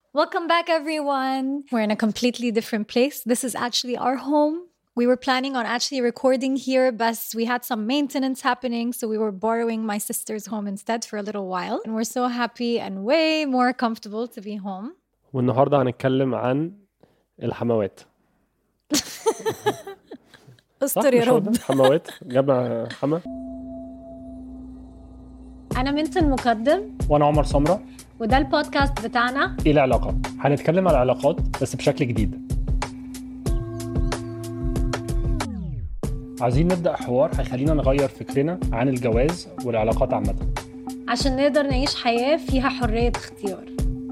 Welcome back, everyone. We're in a completely different place. This is actually our home. We were planning on actually recording here, but we had some maintenance happening. So we were borrowing my sister's home instead for a little while. And we're so happy and way more comfortable to be home. والنهارده هنتكلم عن الحموات استر يا مش هو رب ده؟ حموات جمع حما أنا منت المقدم وانا عمر سمره وده البودكاست بتاعنا ايه العلاقات هنتكلم على العلاقات بس بشكل جديد عايزين نبدا حوار هيخلينا نغير فكرنا عن الجواز والعلاقات عامه عشان نقدر نعيش حياة فيها حرية اختيار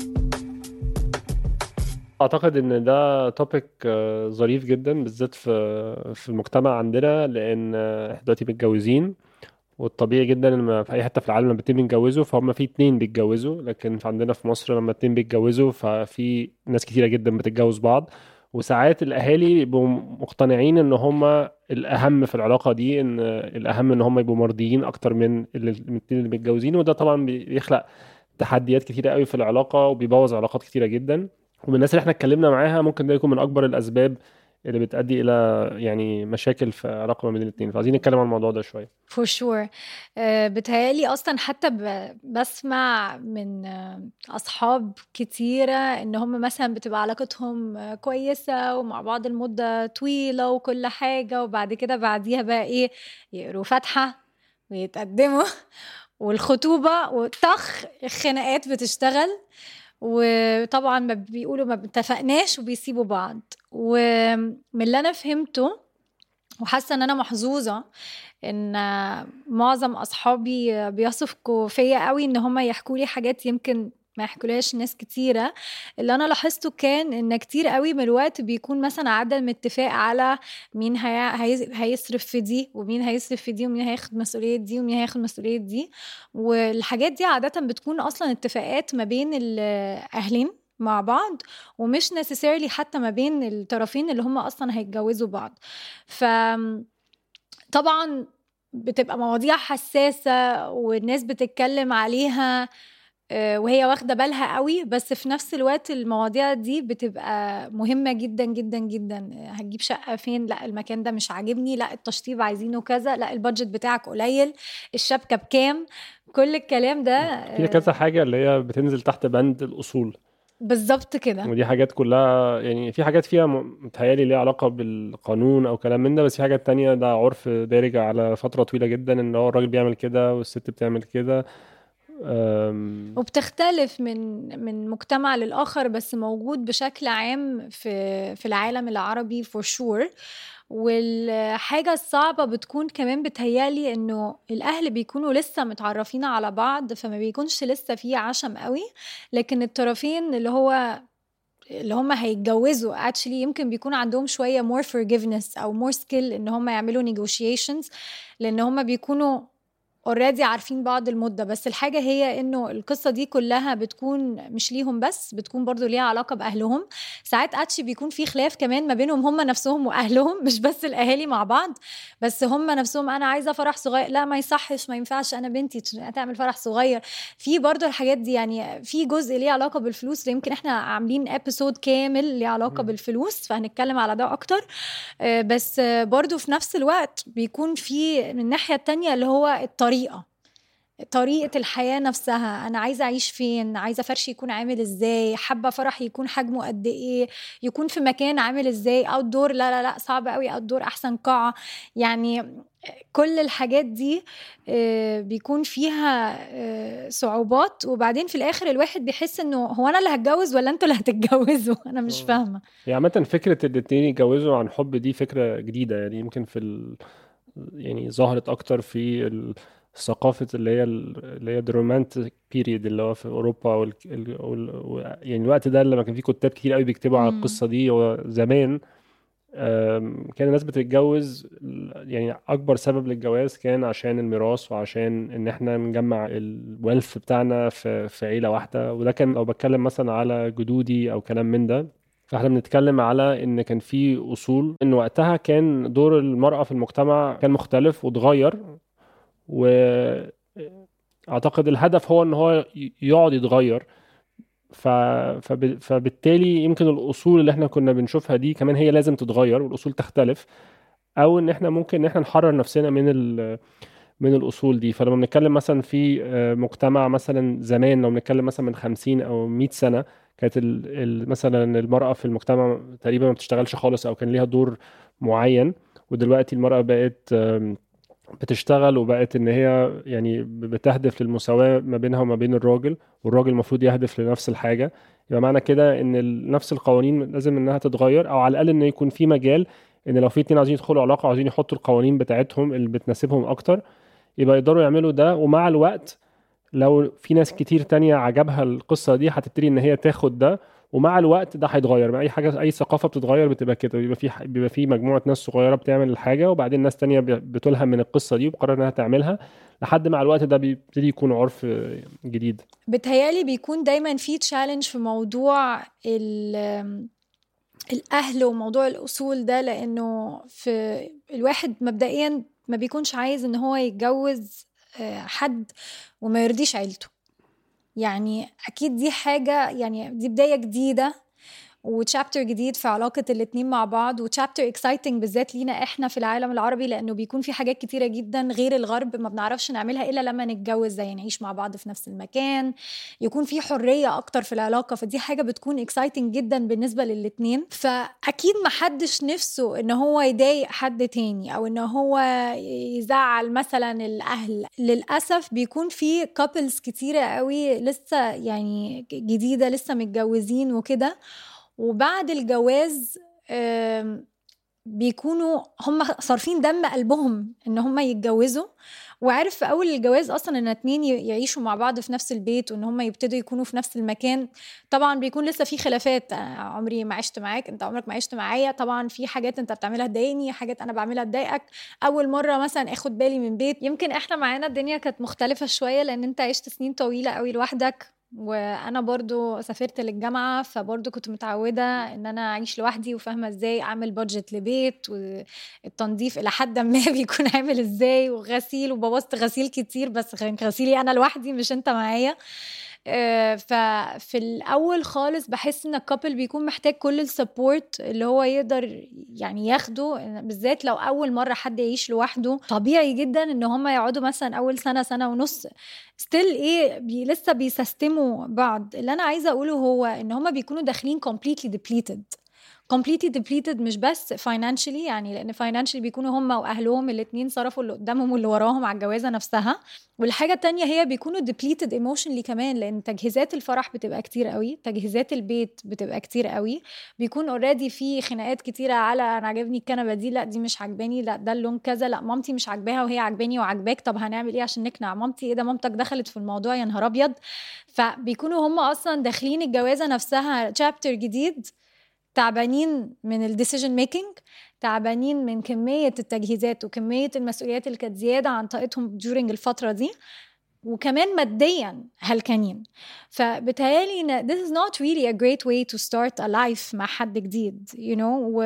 اعتقد ان ده توبيك ظريف جدا بالذات في في المجتمع عندنا لان آه، احنا دلوقتي متجوزين والطبيعي جدا ان ما- في اي حته في العالم لما اتنين بيتجوزوا فهم في اتنين بيتجوزوا لكن في عندنا في مصر لما اتنين بيتجوزوا ففي ناس كتيره جدا بتتجوز بعض وساعات الاهالي بيبقوا مقتنعين ان هم الاهم في العلاقه دي ان الاهم ان هم يبقوا مرضيين اكتر من اللي- من الاتنين اللي متجوزين وده طبعا بي- بيخلق تحديات كتيره قوي في العلاقه وبيبوظ علاقات كتيره جدا ومن الناس اللي احنا اتكلمنا معاها ممكن ده يكون من اكبر الاسباب اللي بتؤدي الى يعني مشاكل في علاقه ما بين الاثنين فعايزين نتكلم عن الموضوع ده شويه for sure uh, بتهيألي أصلا حتى ب- بسمع من آه، أصحاب كتيرة إن هم مثلا بتبقى علاقتهم آه، كويسة ومع بعض المدة طويلة وكل حاجة وبعد كده بعديها بقى إيه يقروا فاتحة ويتقدموا والخطوبة وطخ الخناقات بتشتغل وطبعا ما بيقولوا ما اتفقناش وبيسيبوا بعض ومن اللي أنا فهمته وحاسة إن أنا محظوظة ان معظم اصحابي بيثقوا فيا قوي ان هم يحكوا لي حاجات يمكن ما يحكولهاش ناس كتيرة اللي أنا لاحظته كان إن كتير قوي من الوقت بيكون مثلا عدم اتفاق على مين هي... هي... هيصرف في دي ومين هيصرف في دي ومين هياخد مسؤولية دي ومين هياخد مسؤولية دي والحاجات دي عادة بتكون أصلا اتفاقات ما بين الأهلين مع بعض ومش necessarily حتى ما بين الطرفين اللي هم أصلا هيتجوزوا بعض ف طبعا بتبقى مواضيع حساسة والناس بتتكلم عليها آه، وهي واخدة بالها قوي بس في نفس الوقت المواضيع دي بتبقى مهمة جدا جدا جدا آه، هتجيب شقة فين لا المكان ده مش عاجبني لا التشطيب عايزينه كذا لا البادجت بتاعك قليل الشبكة بكام كل الكلام ده في آه، كذا حاجه اللي هي بتنزل تحت بند الاصول بالظبط كده ودي حاجات كلها يعني في حاجات فيها م- متهيألي ليها علاقه بالقانون او كلام من ده بس في حاجات تانية ده عرف دارج على فتره طويله جدا ان هو الراجل بيعمل كده والست بتعمل كده أم، وبتختلف من من مجتمع للآخر بس موجود بشكل عام في في العالم العربي for sure والحاجة الصعبة بتكون كمان بتهيالي انه الاهل بيكونوا لسه متعرفين على بعض فما بيكونش لسه في عشم قوي لكن الطرفين اللي هو اللي هم هيتجوزوا actually يمكن بيكون عندهم شوية more forgiveness أو more skill إن هم يعملوا negotiations لأن هم بيكونوا اوريدي عارفين بعض المدة بس الحاجة هي انه القصة دي كلها بتكون مش ليهم بس بتكون برضو ليها علاقة بأهلهم ساعات اتشي بيكون في خلاف كمان ما بينهم هم نفسهم وأهلهم مش بس الأهالي مع بعض بس هم نفسهم أنا عايزة فرح صغير لا ما يصحش ما ينفعش أنا بنتي تعمل فرح صغير في برضو الحاجات دي يعني في جزء ليه علاقة بالفلوس يمكن احنا عاملين ابيسود كامل ليه علاقة مم. بالفلوس فهنتكلم على ده أكتر آه، بس آه، برضو في نفس الوقت بيكون في من الناحية التانية اللي هو الطريقة طريقة الحياة نفسها أنا عايزة أعيش فين عايزة فرشي يكون عامل إزاي حابة فرح يكون حجمه قد إيه يكون في مكان عامل إزاي أوت دور لا لا لا صعب قوي أوت دور أحسن قاعة يعني كل الحاجات دي آه، بيكون فيها آه، صعوبات وبعدين في الآخر الواحد بيحس إنه هو أنا اللي هتجوز ولا أنتوا اللي هتتجوزوا أنا مش آه. فاهمة هي عامة فكرة الاتنين يتجوزوا عن حب دي فكرة جديدة يعني يمكن في ال... يعني ظهرت أكتر في ال- ثقافة اللي هي ال- اللي هي الرومانتيك بيريد اللي هو في أوروبا وال... ال... وال... و- يعني الوقت ده لما كان في كتاب كتير قوي بيكتبوا على مم. القصة دي هو زمان أم، كان الناس بتتجوز يعني أكبر سبب للجواز كان عشان الميراث وعشان إن إحنا نجمع الويلث بتاعنا في في عيلة واحدة وده كان لو بتكلم مثلا على جدودي أو كلام من ده فاحنا بنتكلم على ان كان في اصول ان وقتها كان دور المرأة في المجتمع كان مختلف واتغير واعتقد الهدف هو ان هو ي- يقعد يتغير ف... فب... فبالتالي يمكن الاصول اللي احنا كنا بنشوفها دي كمان هي لازم تتغير والاصول تختلف او ان احنا ممكن ان احنا نحرر نفسنا من ال... من الاصول دي فلما بنتكلم مثلا في آه، مجتمع مثلا زمان لو بنتكلم مثلا من 50 او 100 سنه كانت ال... ال... مثلا المراه في المجتمع تقريبا ما بتشتغلش خالص او كان ليها دور معين ودلوقتي المراه بقت بتشتغل وبقت ان هي يعني بتهدف للمساواة ما بينها وما بين الراجل والراجل المفروض يهدف لنفس الحاجة يبقى معنى كده ان نفس القوانين لازم انها تتغير او على الاقل ان يكون في مجال ان لو في اتنين عايزين يدخلوا علاقة وعايزين يحطوا القوانين بتاعتهم اللي بتناسبهم اكتر يبقى يقدروا يعملوا ده ومع الوقت لو في ناس كتير تانية عجبها القصة دي هتبتدي ان هي تاخد ده ومع الوقت ده هيتغير اي حاجه اي ثقافه بتتغير بتبقى كده بيبقى في بيبقى في مجموعه ناس صغيره بتعمل الحاجه وبعدين ناس تانية بتلهم من القصه دي وبقرر انها تعملها لحد مع الوقت ده بيبتدي يكون عرف جديد بتهيالي بيكون دايما في تشالنج في موضوع الاهل وموضوع الاصول ده لانه في الواحد مبدئيا ما بيكونش عايز ان هو يتجوز آه، حد وما يرضيش عيلته يعني اكيد دي حاجه يعني دي بدايه جديده وتشابتر جديد في علاقة الاتنين مع بعض وتشابتر اكسايتنج بالذات لينا احنا في العالم العربي لانه بيكون في حاجات كتيرة جدا غير الغرب ما بنعرفش نعملها الا لما نتجوز زي نعيش مع بعض في نفس المكان يكون في حرية اكتر في العلاقة فدي حاجة بتكون اكسايتنج جدا بالنسبة للاتنين فاكيد ما حدش نفسه ان هو يضايق حد تاني او ان هو يزعل مثلا الاهل للاسف بيكون في كابلز كتيرة قوي لسه يعني جديدة لسه متجوزين وكده وبعد الجواز بيكونوا هم صارفين دم قلبهم ان هم يتجوزوا وعارف في اول الجواز اصلا ان اتنين يعيشوا مع بعض في نفس البيت وان هم يبتدوا يكونوا في نفس المكان طبعا بيكون لسه في خلافات عمري ما عشت معاك انت عمرك ما عشت معايا طبعا في حاجات انت بتعملها تضايقني حاجات انا بعملها تضايقك اول مره مثلا اخد بالي من بيت يمكن احنا معانا الدنيا كانت مختلفه شويه لان انت عشت سنين طويله قوي لوحدك وانا برضو سافرت للجامعه فبرضو كنت متعوده ان انا اعيش لوحدي وفاهمه ازاي اعمل بادجت لبيت والتنظيف الى حد ما بيكون عامل ازاي وغسيل وبوظت غسيل كتير بس غسيلي انا لوحدي مش انت معايا آه، ففي الاول خالص بحس ان الكابل بيكون محتاج كل السبورت اللي هو يقدر يعني ياخده بالذات لو اول مره حد يعيش لوحده طبيعي جدا ان هم يقعدوا مثلا اول سنه سنه ونص ستيل ايه بي لسه بيسستموا بعض اللي انا عايزه اقوله هو ان هم بيكونوا داخلين completely depleted completely depleted مش بس financially يعني لان financially بيكونوا هم واهلهم الاثنين صرفوا اللي قدامهم واللي وراهم على الجوازه نفسها والحاجه التانية هي بيكونوا depleted emotionally كمان لان تجهيزات الفرح بتبقى كتير قوي تجهيزات البيت بتبقى كتير قوي بيكون اوريدي في خناقات كتيره على انا عاجبني الكنبه دي لا دي مش عاجباني لا ده اللون كذا لا مامتي مش عاجباها وهي عاجباني وعاجباك طب هنعمل ايه عشان نقنع مامتي ايه ده مامتك دخلت في الموضوع يا نهار ابيض فبيكونوا هم اصلا داخلين الجوازه نفسها chapter جديد تعبانين من الديسيجن ميكنج تعبانين من كميه التجهيزات وكميه المسؤوليات اللي كانت زياده عن طاقتهم during الفتره دي وكمان ماديا هلكانين فبتهيالي this is not really a great way to start a life مع حد جديد you know و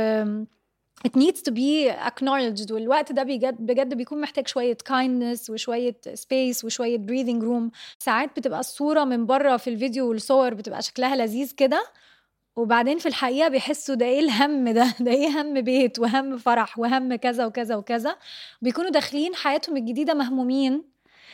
it needs to be acknowledged والوقت ده بجد بجد بيكون محتاج شويه kindness وشويه space وشويه breathing room ساعات بتبقى الصوره من بره في الفيديو والصور بتبقى شكلها لذيذ كده وبعدين في الحقيقه بيحسوا ده ايه الهم ده ده ايه هم بيت وهم فرح وهم كذا وكذا وكذا بيكونوا داخلين حياتهم الجديده مهمومين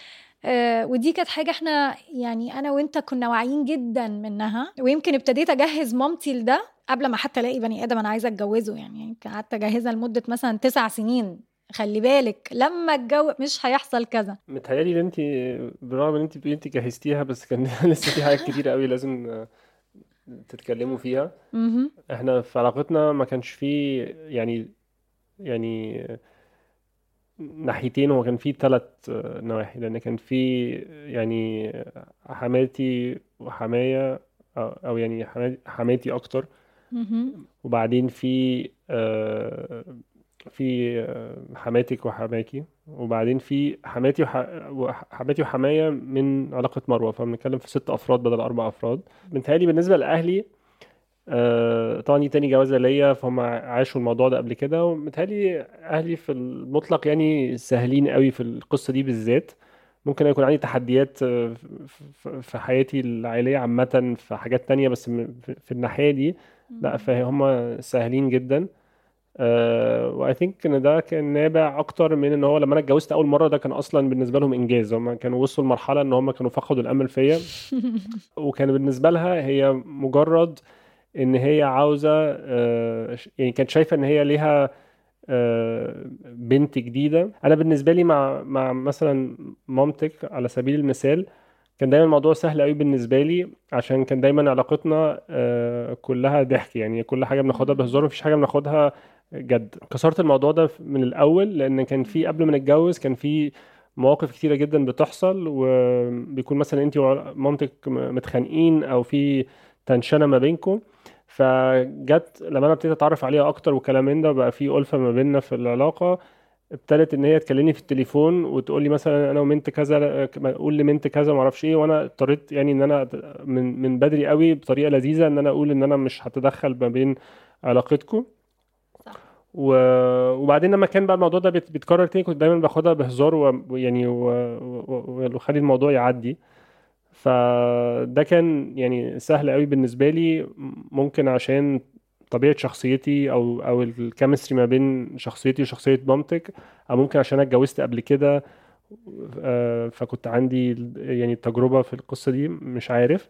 آه ودي كانت حاجه احنا يعني انا وانت كنا واعيين جدا منها ويمكن ابتديت اجهز مامتي لده قبل ما حتى الاقي بني ادم انا عايزه اتجوزه يعني قعدت اجهزها لمده مثلا تسع سنين خلي بالك لما اتجوز مش هيحصل كذا متهيألي ان انت بالرغم ان انت انت جهزتيها بس كان لسه في حاجات كتير قوي لازم تتكلموا فيها احنا في علاقتنا ما كانش فيه يعني يعني ناحيتين هو كان في ثلاث نواحي لان كان في يعني حماتي وحماية او يعني حماتي اكتر وبعدين في آه، في آه، حماتك وحماكي وبعدين في حماتي وحماتي وحماية من علاقة مروة فبنتكلم في ست أفراد بدل أربع أفراد متهيألي بالنسبة لأهلي آه، طبعا دي تاني جوازة ليا فهم عاشوا الموضوع ده قبل كده ومتهيألي أهلي في المطلق يعني سهلين قوي في القصة دي بالذات ممكن يكون عندي تحديات آه، في- في حياتي العائلية عامة في حاجات تانية بس م- في في الناحية دي لا فهم سهلين جدا واي ثينك ان ده كان نابع اكتر من ان هو لما انا اتجوزت اول مره ده كان اصلا بالنسبه لهم انجاز هم كانوا وصلوا لمرحله ان هم كانوا فقدوا الامل فيا وكان بالنسبه لها هي مجرد ان هي عاوزه آه، ش- يعني كانت شايفه ان هي ليها آه، بنت جديده انا بالنسبه لي مع مع مثلا مامتك على سبيل المثال كان دايما الموضوع سهل قوي بالنسبه لي عشان كان دايما علاقتنا آه، كلها ضحك يعني كل حاجه بناخدها بهزار مفيش حاجه بناخدها جد كسرت الموضوع ده من الاول لان كان في قبل ما نتجوز كان في مواقف كتيره جدا بتحصل وبيكون مثلا انت ومامتك متخانقين او في تنشنه ما بينكم فجت لما انا ابتديت اتعرف عليها اكتر وكلام من ده بقى في ألفة ما بيننا في العلاقه ابتدت ان هي تكلمني في التليفون وتقول لي مثلا انا ومنت كذا قول لمنت كذا ما اعرفش ايه وانا اضطريت يعني ان انا من من بدري قوي بطريقه لذيذه ان انا اقول ان انا مش هتدخل ما بين علاقتكم صح و- وبعدين لما كان بقى الموضوع ده بيت- بيتكرر تاني كنت دايما باخدها بهزار و- ويعني و- و- واخلي الموضوع يعدي فده كان يعني سهل قوي بالنسبة لي ممكن عشان طبيعة شخصيتي او او الكيمستري ما بين شخصيتي وشخصية مامتك او ممكن عشان انا اتجوزت قبل كده آه، فكنت عندي يعني تجربة في القصة دي مش عارف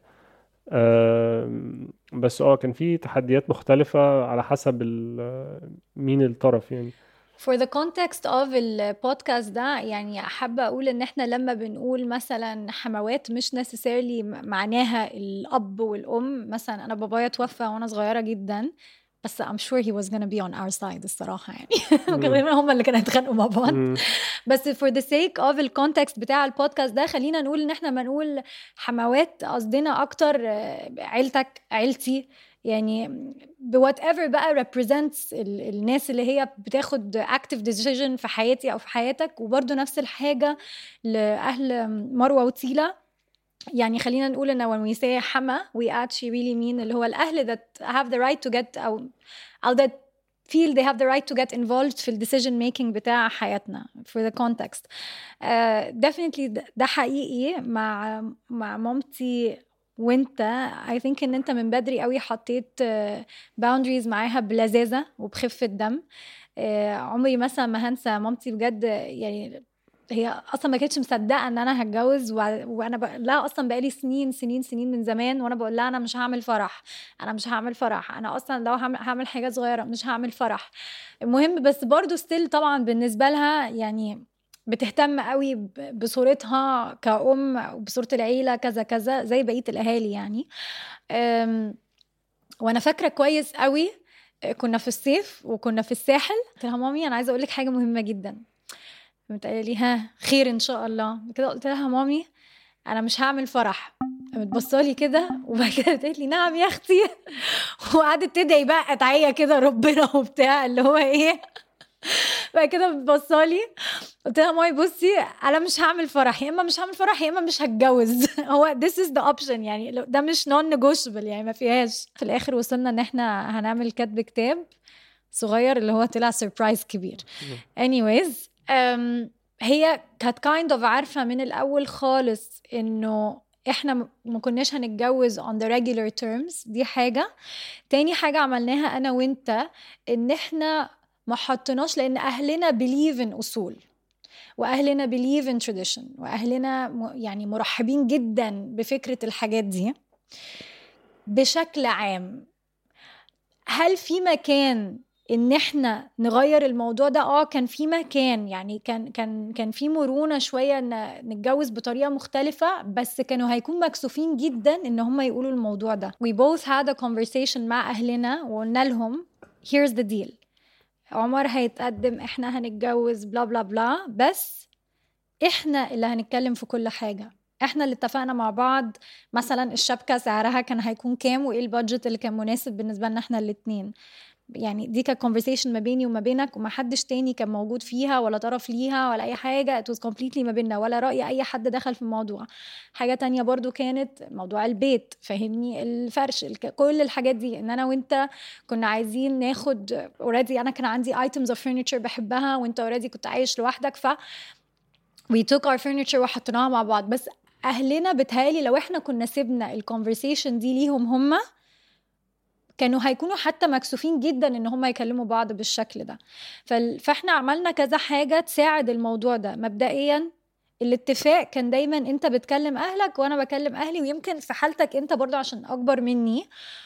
آم، بس اه كان في تحديات مختلفة على حسب ال- مين الطرف يعني For the context of البودكاست ده يعني حابة أقول إن إحنا لما بنقول مثلا حموات مش necessarily معناها الأب والأم مثلا أنا بابايا توفى وأنا صغيرة جدا بس I'm sure he was gonna be on our side الصراحة يعني غالبا هم اللي كانوا هيتخانقوا مع بعض مم. بس for the sake of الكونتكست بتاع البودكاست ده خلينا نقول ان احنا ما نقول حموات قصدنا اكتر آه، عيلتك عيلتي يعني بوات ايفر بقى represents ال- الناس اللي هي بتاخد active decision في حياتي او في حياتك وبرده نفس الحاجه لاهل مروه وتيلا يعني خلينا نقول ان when we say حما we actually really mean اللي هو الاهل that have the right to get او او that feel they have the right to get involved في ال decision making بتاع حياتنا for the context uh, definitely ده ده حقيقي مع مع مامتي وانت I think ان انت من بدري قوي حطيت uh, boundaries معاها بلذاذة وبخفة دم uh, عمري مثلا ما هنسى مامتي بجد يعني هي اصلا ما كانتش مصدقه ان انا هتجوز و... وانا بقول لها اصلا بقالي سنين سنين سنين من زمان وانا بقول لها انا مش هعمل فرح انا مش هعمل فرح انا اصلا لو هعمل, هعمل حاجه صغيره مش هعمل فرح المهم بس برضو ستيل طبعا بالنسبه لها يعني بتهتم قوي ب- بصورتها كأم وبصورة العيلة كذا كذا زي بقية الأهالي يعني أم، وانا فاكره كويس قوي كنا في الصيف وكنا في الساحل قلت لها مامي انا عايزه اقول لك حاجه مهمه جدا قامت قايله لي ها خير ان شاء الله كده قلت لها مامي انا مش هعمل فرح قامت بصالي كده وبعد كده قالت لي نعم يا اختي وقعدت تدعي بقى ادعيه كده ربنا وبتاع اللي هو ايه بعد كده بصالي قلت لها ماي بصي انا مش هعمل فرح يا اما مش هعمل فرح يا اما مش هتجوز هو this is the option يعني لو- ده مش non negotiable يعني ما فيهاش في الاخر وصلنا ان احنا هنعمل كتب كتاب صغير اللي هو طلع سربرايز كبير anyways um, هي كانت kind of عارفة من الأول خالص إنه إحنا م- ما كناش هنتجوز on the regular terms دي حاجة تاني حاجة عملناها أنا وإنت إن إحنا ما حطيناش لأن أهلنا believe in أصول وأهلنا believe in tradition وأهلنا م- يعني مرحبين جدا بفكرة الحاجات دي بشكل عام هل في مكان ان احنا نغير الموضوع ده اه كان في مكان يعني كان كان كان في مرونه شويه ان نتجوز بطريقه مختلفه بس كانوا هيكون مكسوفين جدا ان هم يقولوا الموضوع ده we both had a conversation مع اهلنا وقلنا لهم here's the deal عمر هيتقدم احنا هنتجوز بلا بلا بلا بس احنا اللي هنتكلم في كل حاجه احنا اللي اتفقنا مع بعض مثلا الشبكه سعرها كان هيكون كام وايه البادجت اللي كان مناسب بالنسبه لنا احنا الاتنين يعني دي كانت conversation ما بيني وما بينك وما حدش تاني كان موجود فيها ولا طرف ليها ولا اي حاجه it was completely ما بيننا ولا راي اي حد دخل في الموضوع حاجه تانية برضو كانت موضوع البيت فهمني الفرش الك... كل الحاجات دي ان انا وانت كنا عايزين ناخد اوريدي انا كان عندي items of furniture بحبها وانت اوريدي كنت عايش لوحدك ف we took our furniture وحطيناها مع بعض بس اهلنا بتهيالي لو احنا كنا سيبنا الكونفرسيشن دي ليهم هم كانوا هيكونوا حتى مكسوفين جدا ان هم يكلموا بعض بالشكل ده فاحنا عملنا كذا حاجه تساعد الموضوع ده مبدئيا الاتفاق كان دايما انت بتكلم اهلك وانا بكلم اهلي ويمكن في حالتك انت برضو عشان اكبر مني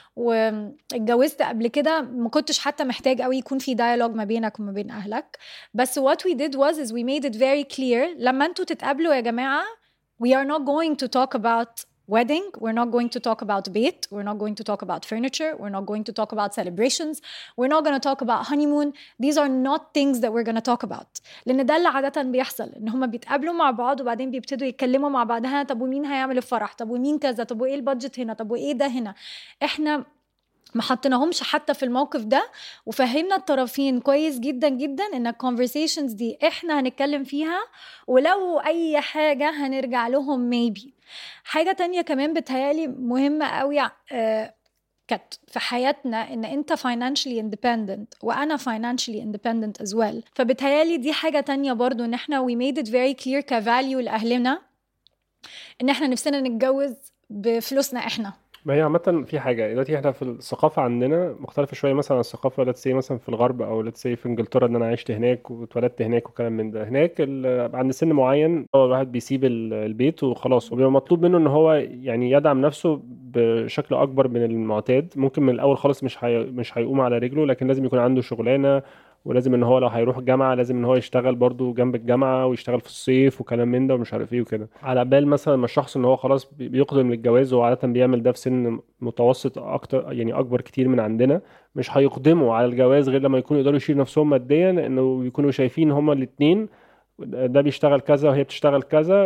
واتجوزت قبل كده ما كنتش حتى محتاج قوي يكون في دايالوج ما بينك وما بين اهلك بس what we did was is we made it very clear لما انتوا تتقابلوا يا جماعه we are not going to talk about wedding we're not going to talk about bait we're not going to talk about furniture we're not going to talk about celebrations we're not going to talk about honeymoon these are not things that we're going to talk about لان ده اللي عاده بيحصل ان هم بيتقابلوا مع بعض وبعدين بيبتدوا يتكلموا مع بعض ها طب ومين هيعمل الفرح طب ومين كذا طب وايه البادجت هنا طب وايه ده هنا احنا ما حطيناهمش حتى في الموقف ده وفهمنا الطرفين كويس جدا جدا ان الكونفرسيشنز دي احنا هنتكلم فيها ولو اي حاجه هنرجع لهم ميبي حاجه تانية كمان بتهيالي مهمه قوي آه كانت في حياتنا ان انت financially independent وانا financially independent as well فبتهيالي دي حاجه تانية برضو ان احنا we made it very clear كفاليو لاهلنا ان احنا نفسنا نتجوز بفلوسنا احنا ما هي عامة في حاجة دلوقتي احنا في الثقافة عندنا مختلفة شوية مثلا عن الثقافة let's say مثلا في الغرب أو let's say في إنجلترا إن أنا عشت هناك واتولدت هناك وكلام من ده هناك عند سن معين هو الواحد بيسيب البيت وخلاص وبيبقى مطلوب منه إن هو يعني يدعم نفسه بشكل أكبر من المعتاد ممكن من الأول خالص مش هي مش هيقوم على رجله لكن لازم يكون عنده شغلانة ولازم ان هو لو هيروح الجامعه لازم ان هو يشتغل برضو جنب الجامعه ويشتغل في الصيف وكلام من ده ومش عارف ايه وكده على بال مثلا ما الشخص ان هو خلاص بيقدم للجواز وعاده بيعمل ده في سن متوسط اكتر يعني اكبر كتير من عندنا مش هيقدموا على الجواز غير لما يكونوا يقدروا يشيلوا نفسهم ماديا لانه يكونوا شايفين هما الاثنين ده بيشتغل كذا وهي بتشتغل كذا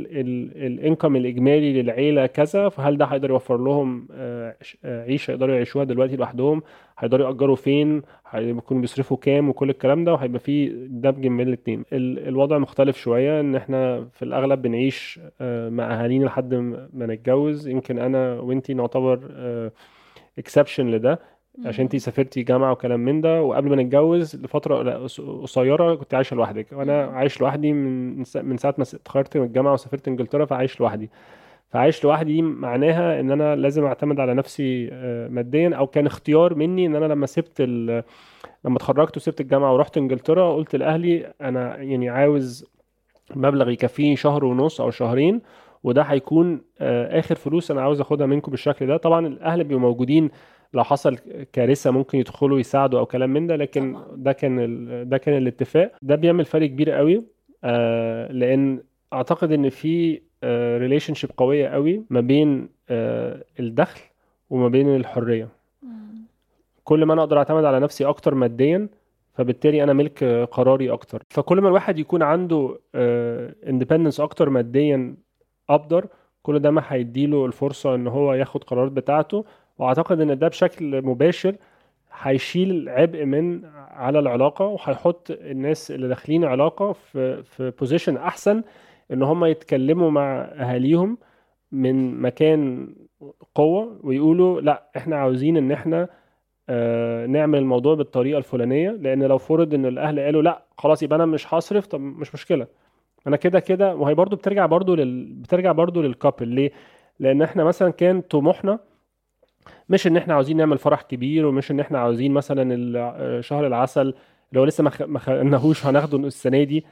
والانكم الاجمالي للعيله كذا فهل ده هيقدر يوفر لهم آه، آه، عيشه يقدروا يعيشوها دلوقتي لوحدهم هيقدروا ياجروا فين هيكونوا بيصرفوا كام وكل الكلام ده وهيبقى في دمج بين الاثنين الوضع مختلف شويه ان احنا في الاغلب بنعيش آه، مع اهالينا لحد ما نتجوز يمكن انا وانتي نعتبر اكسبشن لده عشان انتي سافرتي جامعه وكلام من ده وقبل ما نتجوز لفتره قصيره كنت عايشه لوحدك وانا عايش لوحدي من من ساعه ما اتخرجت من الجامعه وسافرت انجلترا فعايش لوحدي فعايش لوحدي معناها ان انا لازم اعتمد على نفسي آه، ماديا او كان اختيار مني ان انا لما سبت لما اتخرجت وسبت الجامعه ورحت انجلترا قلت لاهلي انا يعني عاوز مبلغ يكفيني شهر ونص او شهرين وده هيكون آه، اخر فلوس انا عاوز اخدها منكم بالشكل ده طبعا الاهل بيبقوا موجودين لو حصل كارثه ممكن يدخلوا يساعدوا او كلام من ده لكن طبعا. ده كان ال... ده كان الاتفاق ده بيعمل فرق كبير قوي آه لان اعتقد ان في ريليشن آه شيب قويه قوي ما بين آه الدخل وما بين الحريه كل ما انا اقدر اعتمد على نفسي اكتر ماديا فبالتالي انا ملك قراري اكتر فكل ما الواحد يكون عنده اندبندنس آه اكتر ماديا ابدر كل ده ما هيديله الفرصه ان هو ياخد قرارات بتاعته واعتقد ان ده بشكل مباشر هيشيل عبء من على العلاقه وهيحط الناس اللي داخلين علاقه في في بوزيشن احسن ان هم يتكلموا مع اهاليهم من مكان قوه ويقولوا لا احنا عاوزين ان احنا آه نعمل الموضوع بالطريقه الفلانيه لان لو فرض ان الاهل قالوا لا خلاص يبقى انا مش هصرف طب مش مشكله انا كده كده وهي برضو بترجع برضو لل... بترجع برضو للكابل ليه لان احنا مثلا كان طموحنا مش ان احنا عاوزين نعمل فرح كبير ومش ان احنا عاوزين مثلا شهر العسل لو لسه ما خدناهوش هناخده السنه دي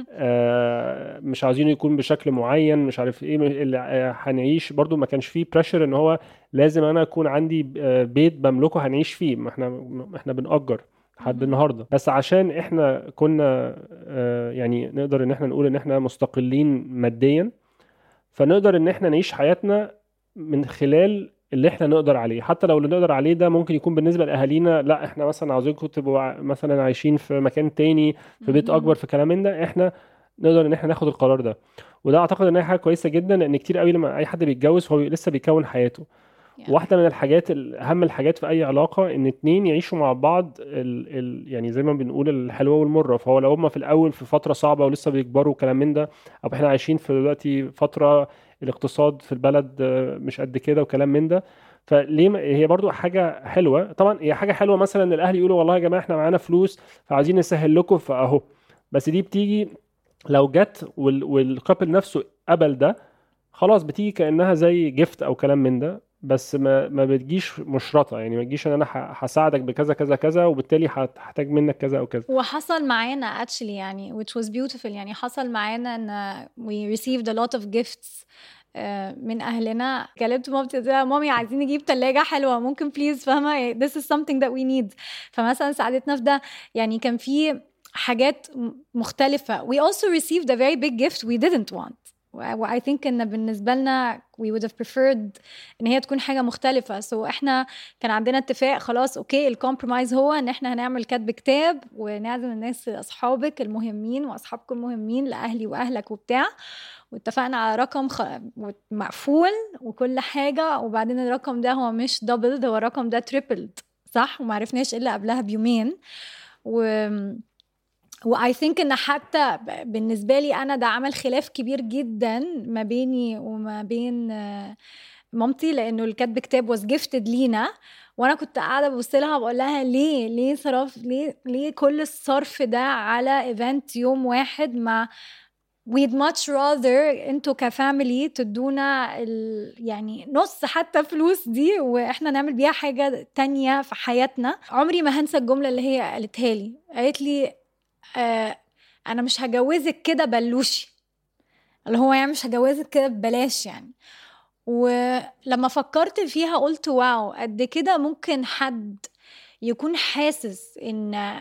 آه، مش عاوزينه يكون بشكل معين مش عارف ايه اللي آه، هنعيش برضو ما كانش فيه بريشر ان هو لازم انا اكون عندي آه، بيت بملكه هنعيش فيه ما احنا احنا بنأجر لحد النهارده بس عشان احنا كنا يعني نقدر ان احنا نقول ان احنا مستقلين ماديا فنقدر ان احنا نعيش حياتنا من خلال اللي احنا نقدر عليه حتى لو اللي نقدر عليه ده ممكن يكون بالنسبه لاهالينا لا احنا مثلا عاوزينكم تبقوا مثلا عايشين في مكان تاني في بيت اكبر في كلام من ده احنا نقدر ان احنا ناخد القرار ده وده اعتقد ان هي حاجه كويسه جدا لان كتير قوي لما اي حد بيتجوز هو لسه بيكون حياته يعني. واحده من الحاجات اهم الحاجات في اي علاقه ان اتنين يعيشوا مع بعض ال ال يعني زي ما بنقول الحلوه والمره فهو لو هما في الاول في فتره صعبه ولسه بيكبروا وكلام من ده او احنا عايشين في دلوقتي فتره الاقتصاد في البلد مش قد كده وكلام من ده فليه هي برضو حاجه حلوه طبعا هي حاجه حلوه مثلا ان الاهل يقولوا والله يا جماعه احنا معانا فلوس فعايزين نسهل لكم فاهو بس دي بتيجي لو جت وال... والكابل نفسه قبل ده خلاص بتيجي كانها زي جفت او كلام من ده بس ما ما بتجيش مشرطه يعني ما تجيش ان انا ح- هساعدك بكذا كذا كذا وبالتالي هت- هحتاج منك كذا او كذا وحصل معانا actually يعني which was beautiful يعني حصل معانا ان we received a lot of gifts آه، من اهلنا كلمت مامتي قلت لها مامي عايزين نجيب تلاجة حلوة ممكن بليز فاهمة this is something that we need فمثلا ساعدتنا في ده يعني كان في حاجات م- مختلفة we also received a very big gift we didn't want و I think ان بالنسبة لنا we would have preferred ان هي تكون حاجة مختلفة so احنا كان عندنا اتفاق خلاص اوكي الكومبرومايز هو ان احنا هنعمل كتب كتاب ونعزم الناس اصحابك المهمين واصحابكم المهمين لاهلي واهلك وبتاع واتفقنا على رقم خ... مقفول وكل حاجة وبعدين الرقم ده هو مش دبل هو الرقم ده تريبلد صح ومعرفناش الا قبلها بيومين و واي ثينك ان حتى ب- بالنسبه لي انا ده عمل خلاف كبير جدا ما بيني وما بين آه، مامتي لانه الكاتب كتاب واز جيفتد لينا وانا كنت قاعده ببص لها بقول لها ليه ليه صرف ليه ليه كل الصرف ده على ايفنت يوم واحد ما we'd much rather انتوا كفاميلي تدونا ال... يعني نص حتى فلوس دي واحنا نعمل بيها حاجة تانية في حياتنا عمري ما هنسى الجملة اللي هي قالتها لي قالت لي آه انا مش هجوزك كده بلوشي اللي هو يعني مش هجوزك كده ببلاش يعني ولما فكرت فيها قلت واو قد كده ممكن حد يكون حاسس ان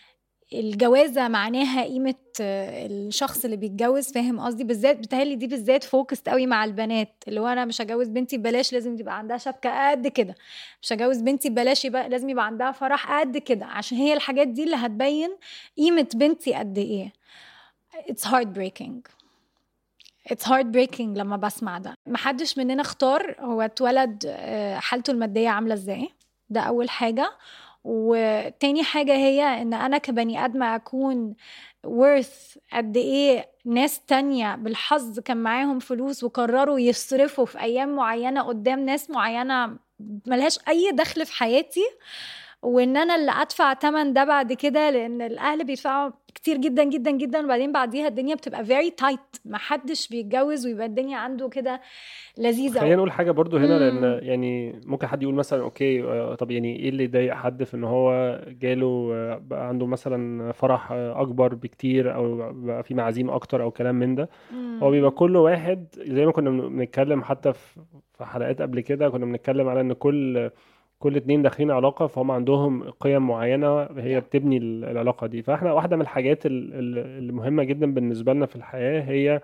الجوازة معناها قيمة آه، الشخص اللي بيتجوز فاهم قصدي بالذات بتهيألي دي بالذات فوكست قوي مع البنات اللي هو انا مش هجوز بنتي ببلاش لازم تبقى عندها شبكة قد كده مش هجوز بنتي ببلاش يبقى لازم يبقى عندها فرح قد كده عشان هي الحاجات دي اللي هتبين قيمة بنتي قد ايه it's heartbreaking it's heartbreaking لما بسمع ده محدش مننا اختار هو اتولد آه، حالته المادية عاملة ازاي ده أول حاجة وتاني حاجة هي إن أنا كبني آدمة أكون worth قد إيه ناس تانية بالحظ كان معاهم فلوس وقرروا يصرفوا في أيام معينة قدام ناس معينة ملهاش أي دخل في حياتي وإن أنا اللي أدفع تمن ده بعد كده لأن الأهل بيدفعوا كتير جدا جدا جدا وبعدين بعديها الدنيا بتبقى very tight محدش بيتجوز ويبقى الدنيا عنده كده لذيذة خلينا نقول حاجه برضو هنا مم. لان يعني ممكن حد يقول مثلا اوكي آه، طب يعني ايه اللي يضايق حد في ان هو جاله آه، بقى عنده مثلا فرح آه، اكبر بكتير او بقى في معازيم اكتر او كلام من ده هو بيبقى كل واحد زي ما كنا بن- بنتكلم حتى في في حلقات قبل كده كنا بنتكلم على ان كل كل اتنين داخلين علاقة فهم عندهم قيم معينة هي بتبني ال- العلاقة دي فاحنا واحدة من الحاجات ال- ال- المهمة جدا بالنسبة لنا في الحياة هي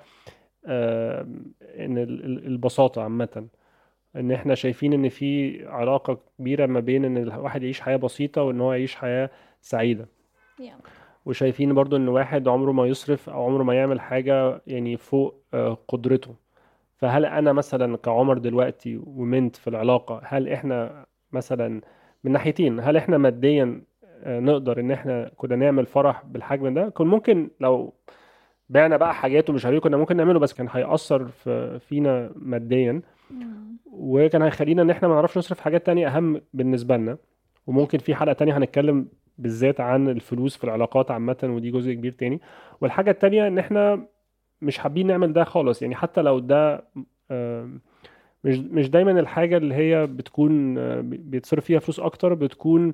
آه، ان ال- ال- البساطة عامة ان احنا شايفين ان في علاقة كبيرة ما بين ان الواحد يعيش حياة بسيطة وان هو يعيش حياة سعيدة Yeah. وشايفين برضو ان واحد عمره ما يصرف او عمره ما يعمل حاجة يعني فوق آه، قدرته فهل انا مثلا كعمر دلوقتي ومنت في العلاقة هل احنا مثلا من ناحيتين هل احنا ماديا آه، نقدر ان احنا كنا نعمل فرح بالحجم ده كان ممكن لو بعنا بقى حاجات ومش عارف إيه، كنا ممكن نعمله بس كان هيأثر في فينا ماديا مم. وكان هيخلينا ان احنا ما نعرفش نصرف حاجات تانية اهم بالنسبة لنا وممكن في حلقة تانية هنتكلم بالذات عن الفلوس في العلاقات عامة ودي جزء كبير تاني والحاجة التانية ان احنا مش حابين نعمل ده خالص يعني حتى لو ده آم، مش مش دايما الحاجة اللي هي بتكون آه، بيتصرف فيها فلوس اكتر بتكون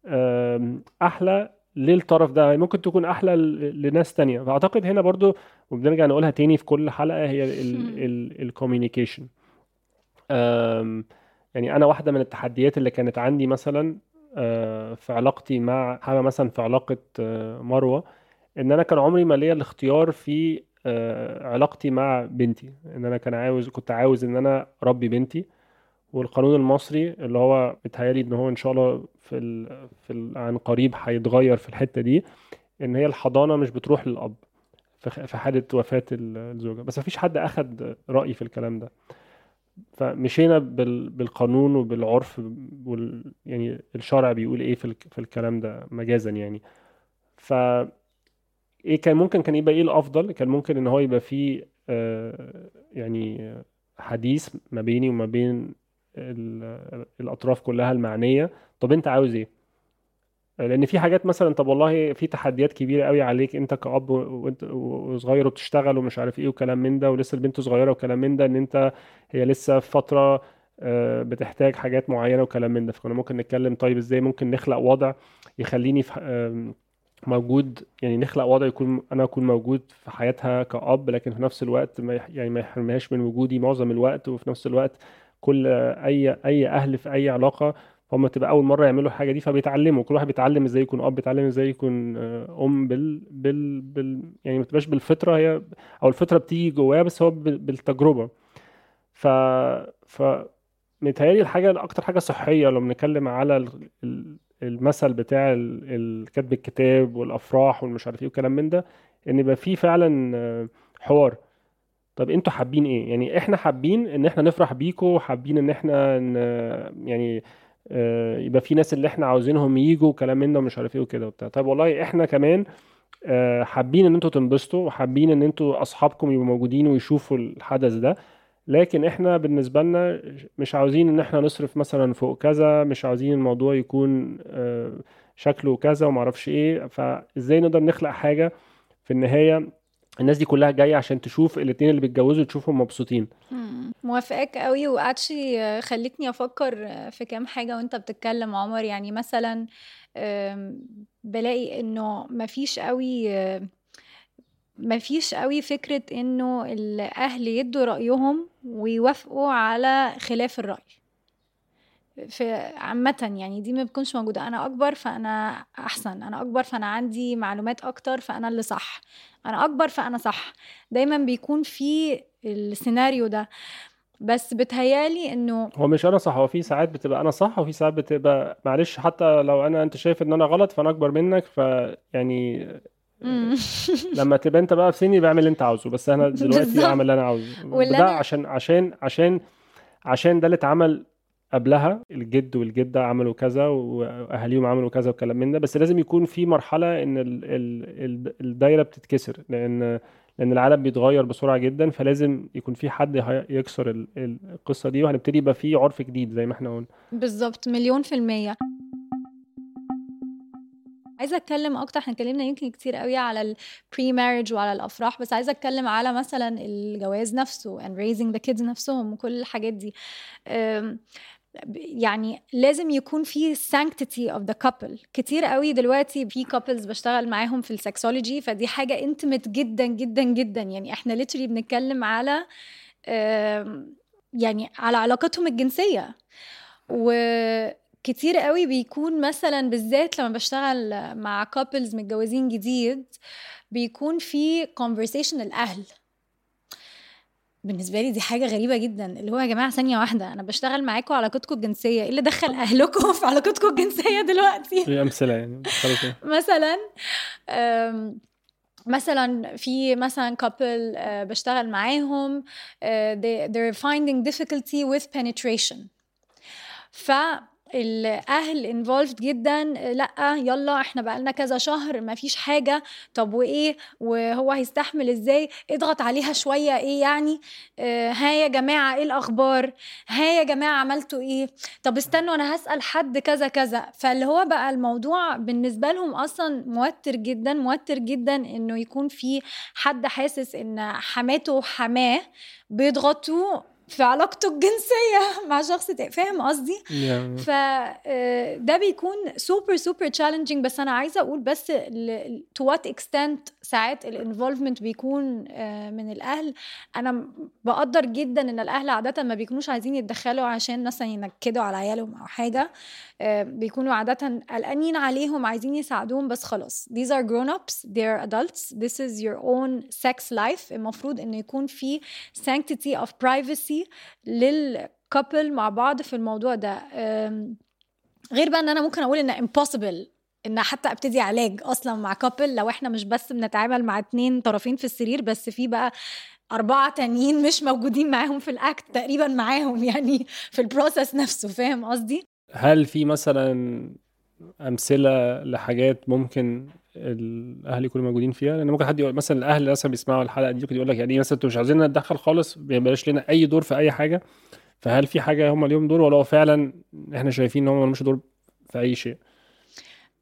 آم، احلى للطرف ده ممكن تكون احلى ل- لناس تانية فاعتقد هنا برضو وبنرجع نقولها تاني في كل حلقة هي الكوميونيكيشن يعني انا واحدة من التحديات اللي كانت عندي مثلا آه، في علاقتي مع حما مثلا في علاقة آه، مروة ان انا كان عمري ما ليا الاختيار في آه، علاقتي مع بنتي ان انا كان عاوز كنت عاوز ان انا اربي بنتي والقانون المصري اللي هو بيتهيألي ان هو ان شاء الله في ال... في ال... عن قريب هيتغير في الحتة دي ان هي الحضانة مش بتروح للأب في خ- في حالة وفاة ال- الزوجة بس مفيش حد أخد رأيي في الكلام ده فمشينا بال... بالقانون وبالعرف وال... يعني الشرع بيقول ايه في ال... في الكلام ده مجازا يعني ف ايه كان ممكن كان يبقى ايه الافضل كان ممكن ان هو يبقى فيه آه، يعني حديث ما بيني وما بين ال- الاطراف كلها المعنيه طب انت عاوز ايه لان في حاجات مثلا طب والله في تحديات كبيره قوي عليك انت كأب وانت وصغير وبتشتغل ومش عارف ايه وكلام من ده ولسه البنت صغيره وكلام من ده ان انت هي لسه في فتره آه، بتحتاج حاجات معينه وكلام من ده فكنا ممكن نتكلم طيب ازاي ممكن نخلق وضع يخليني في موجود يعني نخلق وضع يكون انا اكون موجود في حياتها كأب لكن في نفس الوقت ما يعني ما يحرمهاش من وجودي معظم الوقت وفي نفس الوقت كل اي اي اهل في اي علاقه هم تبقى اول مره يعملوا الحاجه دي فبيتعلموا كل واحد بيتعلم ازاي يكون اب بيتعلم ازاي يكون آه، ام بال بال, بال يعني ما تبقاش بالفطره هي او الفطره بتيجي جواه بس هو بالتجربه ف ف متهيألي الحاجه اكتر حاجه صحيه لو بنتكلم على المثل بتاع كتب الكتاب والافراح والمش عارف ايه وكلام من ده ان يبقى في فعلا آه، حوار طب انتوا حابين ايه يعني احنا حابين ان احنا نفرح بيكوا حابين ان احنا يعني آه، يبقى في ناس اللي احنا عاوزينهم يجوا وكلام من ده ومش عارف ايه وكده وبتاع طيب والله احنا كمان آه، حابين ان انتوا تنبسطوا وحابين ان انتوا اصحابكم يبقوا موجودين ويشوفوا الحدث ده لكن احنا بالنسبة لنا مش عاوزين ان احنا نصرف مثلا فوق كذا مش عاوزين الموضوع يكون آه، شكله كذا ومعرفش ايه فازاي نقدر نخلق حاجة في النهاية الناس دي كلها جايه عشان تشوف الاثنين اللي بيتجوزوا تشوفهم مبسوطين موافقاك قوي واكشلي خلتني افكر في كام حاجه وانت بتتكلم عمر يعني مثلا بلاقي انه مفيش قوي مفيش قوي فكره انه الاهل يدوا رايهم ويوافقوا على خلاف الراي في عامة يعني دي ما بتكونش موجودة أنا أكبر فأنا أحسن أنا أكبر فأنا عندي معلومات أكتر فأنا اللي صح أنا أكبر فأنا صح دايما بيكون في السيناريو ده بس بتهيالي انه هو مش انا صح هو في ساعات بتبقى انا صح وفي ساعات بتبقى معلش حتى لو انا انت شايف ان انا غلط فانا اكبر منك فيعني لما تبقى انت بقى في سني بعمل اللي انت عاوزه بس انا دلوقتي اعمل اللي انا عاوزه ده عشان عشان عشان عشان ده اللي اتعمل قبلها الجد والجدة عملوا كذا وأهاليهم عملوا كذا وكلام من ده بس لازم يكون في مرحلة إن ال ال الدايرة بتتكسر لأن لأن العالم بيتغير بسرعة جدا فلازم يكون في حد يكسر القصة دي وهنبتدي يبقى في عرف جديد زي ما احنا قلنا بالظبط مليون في المية عايزه اتكلم اكتر احنا اتكلمنا يمكن كتير قوي على البري مارج وعلى الافراح بس عايزه اتكلم على مثلا الجواز نفسه and raising the kids نفسهم وكل الحاجات دي يعني لازم يكون في sanctity of the couple كتير قوي دلوقتي في couples بشتغل معاهم في السكسولوجي فدي حاجة intimate جدا جدا جدا يعني احنا literally بنتكلم على يعني على علاقتهم الجنسية وكتير قوي بيكون مثلا بالذات لما بشتغل مع couples متجوزين جديد بيكون في conversation الأهل بالنسبه لي دي حاجه غريبه جدا اللي هو يا جماعه ثانيه واحده انا بشتغل معاكم علاقتكم الجنسيه ايه اللي دخل اهلكم في علاقتكم الجنسيه دلوقتي في امثله يعني مثلا مثلا في مثلا couple بشتغل معاهم they, they're finding difficulty with penetration ف الاهل انفولفد جدا لا يلا احنا بقالنا كذا شهر ما فيش حاجه طب وايه وهو هيستحمل ازاي اضغط عليها شويه ايه يعني آه ها يا جماعه ايه الاخبار ها يا جماعه عملتوا ايه طب استنوا انا هسال حد كذا كذا فاللي هو بقى الموضوع بالنسبه لهم اصلا موتر جدا موتر جدا انه يكون في حد حاسس ان حماته وحماه بيضغطوه في علاقته الجنسيه مع شخص تاني فاهم قصدي yeah. فده بيكون سوبر سوبر تشالنجينج بس انا عايزه اقول بس تو وات اكستنت ساعات الانفولفمنت بيكون آه، من الاهل انا بقدر جدا ان الاهل عاده ما بيكونوش عايزين يتدخلوا عشان مثلا ينكدوا على عيالهم او حاجه آه، بيكونوا عاده قلقانين عليهم عايزين يساعدوهم بس خلاص these are grown ups they are adults this is your own sex life المفروض انه يكون في sanctity of privacy للكابل مع بعض في الموضوع ده غير بقى ان انا ممكن اقول ان impossible ان حتى ابتدي علاج اصلا مع كابل لو احنا مش بس بنتعامل مع اتنين طرفين في السرير بس في بقى أربعة تانيين مش موجودين معاهم في الأكت تقريبا معاهم يعني في البروسيس نفسه فاهم قصدي؟ هل في مثلا أمثلة لحاجات ممكن الأهل يكونوا موجودين فيها؟ لأن ممكن حد يقول مثلا الأهل مثلا بيسمعوا الحلقة دي ممكن يقول لك يعني مثلا أنتوا مش عايزين نتدخل خالص ما يبقاش لنا أي دور في أي حاجة فهل في حاجة هم ليهم دور ولا هو فعلا إحنا شايفين إن هم ملوش دور في أي شيء؟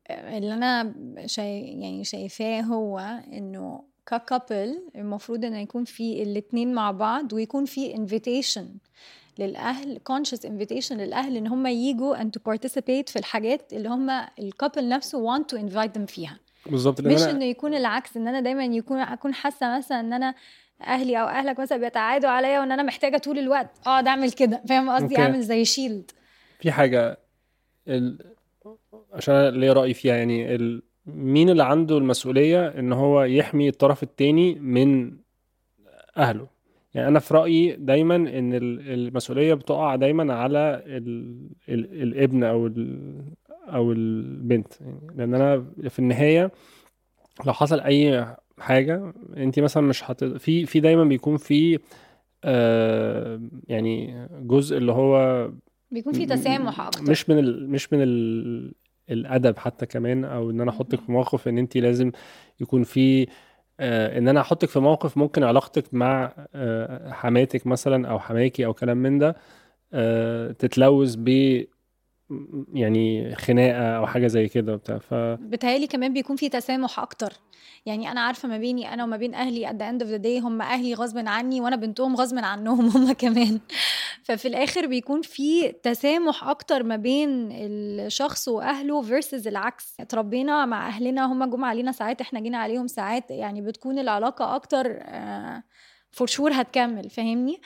اللي انا شاي يعني شايفاه هو انه ككابل المفروض انه يكون في الاتنين مع بعض ويكون في انفيتيشن للاهل conscious invitation للاهل ان هم يجوا and to participate في الحاجات اللي هم الكابل نفسه want to invite them فيها بالظبط مش انه يكون العكس ان انا دايما يكون اكون حاسه مثلا ان انا اهلي او اهلك مثلا بيتعادوا عليا وان انا محتاجه طول الوقت اقعد اعمل كده فاهم قصدي أوكي. اعمل زي شيلد في حاجة ال... عشان أنا ليا رأي فيها يعني ال... مين اللي عنده المسؤولية إن هو يحمي الطرف التاني من أهله يعني أنا في رأيي دايما إن ال- المسؤولية بتقع دايما على ال... ال... الابن أو ال... أو البنت يعني لأن أنا في النهاية لو حصل أي حاجة أنت مثلا مش هت... في في دايما بيكون في آه يعني جزء اللي هو بيكون في تسامح اكتر مش من ال... مش من ال... الادب حتى كمان او ان انا احطك في موقف ان انت لازم يكون في آه ان انا احطك في موقف ممكن علاقتك مع آه حماتك مثلا او حماكي او كلام من ده آه تتلوث ب يعني خناقه او حاجه زي كده وبتاع ف بتهيألي كمان بيكون في تسامح اكتر يعني انا عارفه ما بيني انا وما بين اهلي at the end of the day هم اهلي غصب عني وانا بنتهم غصب عنهم هم كمان ففي الاخر بيكون في تسامح اكتر ما بين الشخص واهله versus العكس اتربينا مع اهلنا هم جم علينا ساعات احنا جينا عليهم ساعات يعني بتكون العلاقه اكتر فور شور هتكمل فاهمني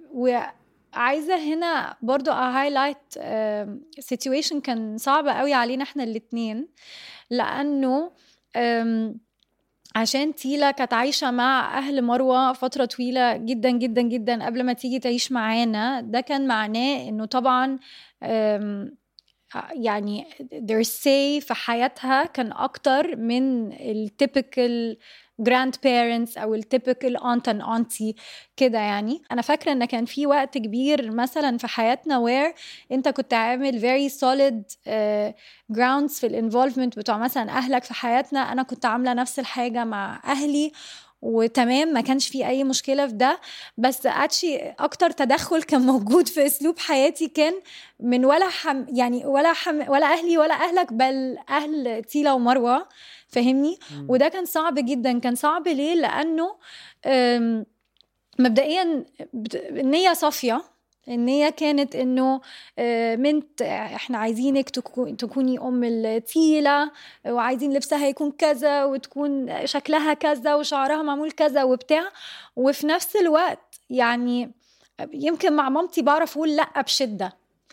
وعايزه هنا برضو هايلايت سيتويشن كان صعب قوي علينا احنا الاتنين لانه أم، عشان تيلا كانت عايشة مع أهل مروة فترة طويلة جدا جدا جدا قبل ما تيجي تعيش معانا ده كان معناه إنه طبعا أم، يعني their say في حياتها كان أكتر من التيبيكال جراند بيرنتس او التيبيكال aunt and auntie كده يعني انا فاكره ان كان في وقت كبير مثلا في حياتنا وير انت كنت عامل very solid uh, grounds في الانفولفمنت بتوع مثلا اهلك في حياتنا انا كنت عامله نفس الحاجه مع اهلي وتمام ما كانش في اي مشكله في ده بس اتشي اكتر تدخل كان موجود في اسلوب حياتي كان من ولا حم يعني ولا حم ولا اهلي ولا اهلك بل اهل تيلا ومروه فاهمني وده كان صعب جدا كان صعب ليه لانه أم، مبدئيا بت- النيه صافيه النية كانت انه آه، منت احنا عايزينك تكو- تكوني ام التيلة وعايزين لبسها يكون كذا وتكون شكلها كذا وشعرها معمول كذا وبتاع وفي نفس الوقت يعني يمكن مع مامتي بعرف اقول لا بشدة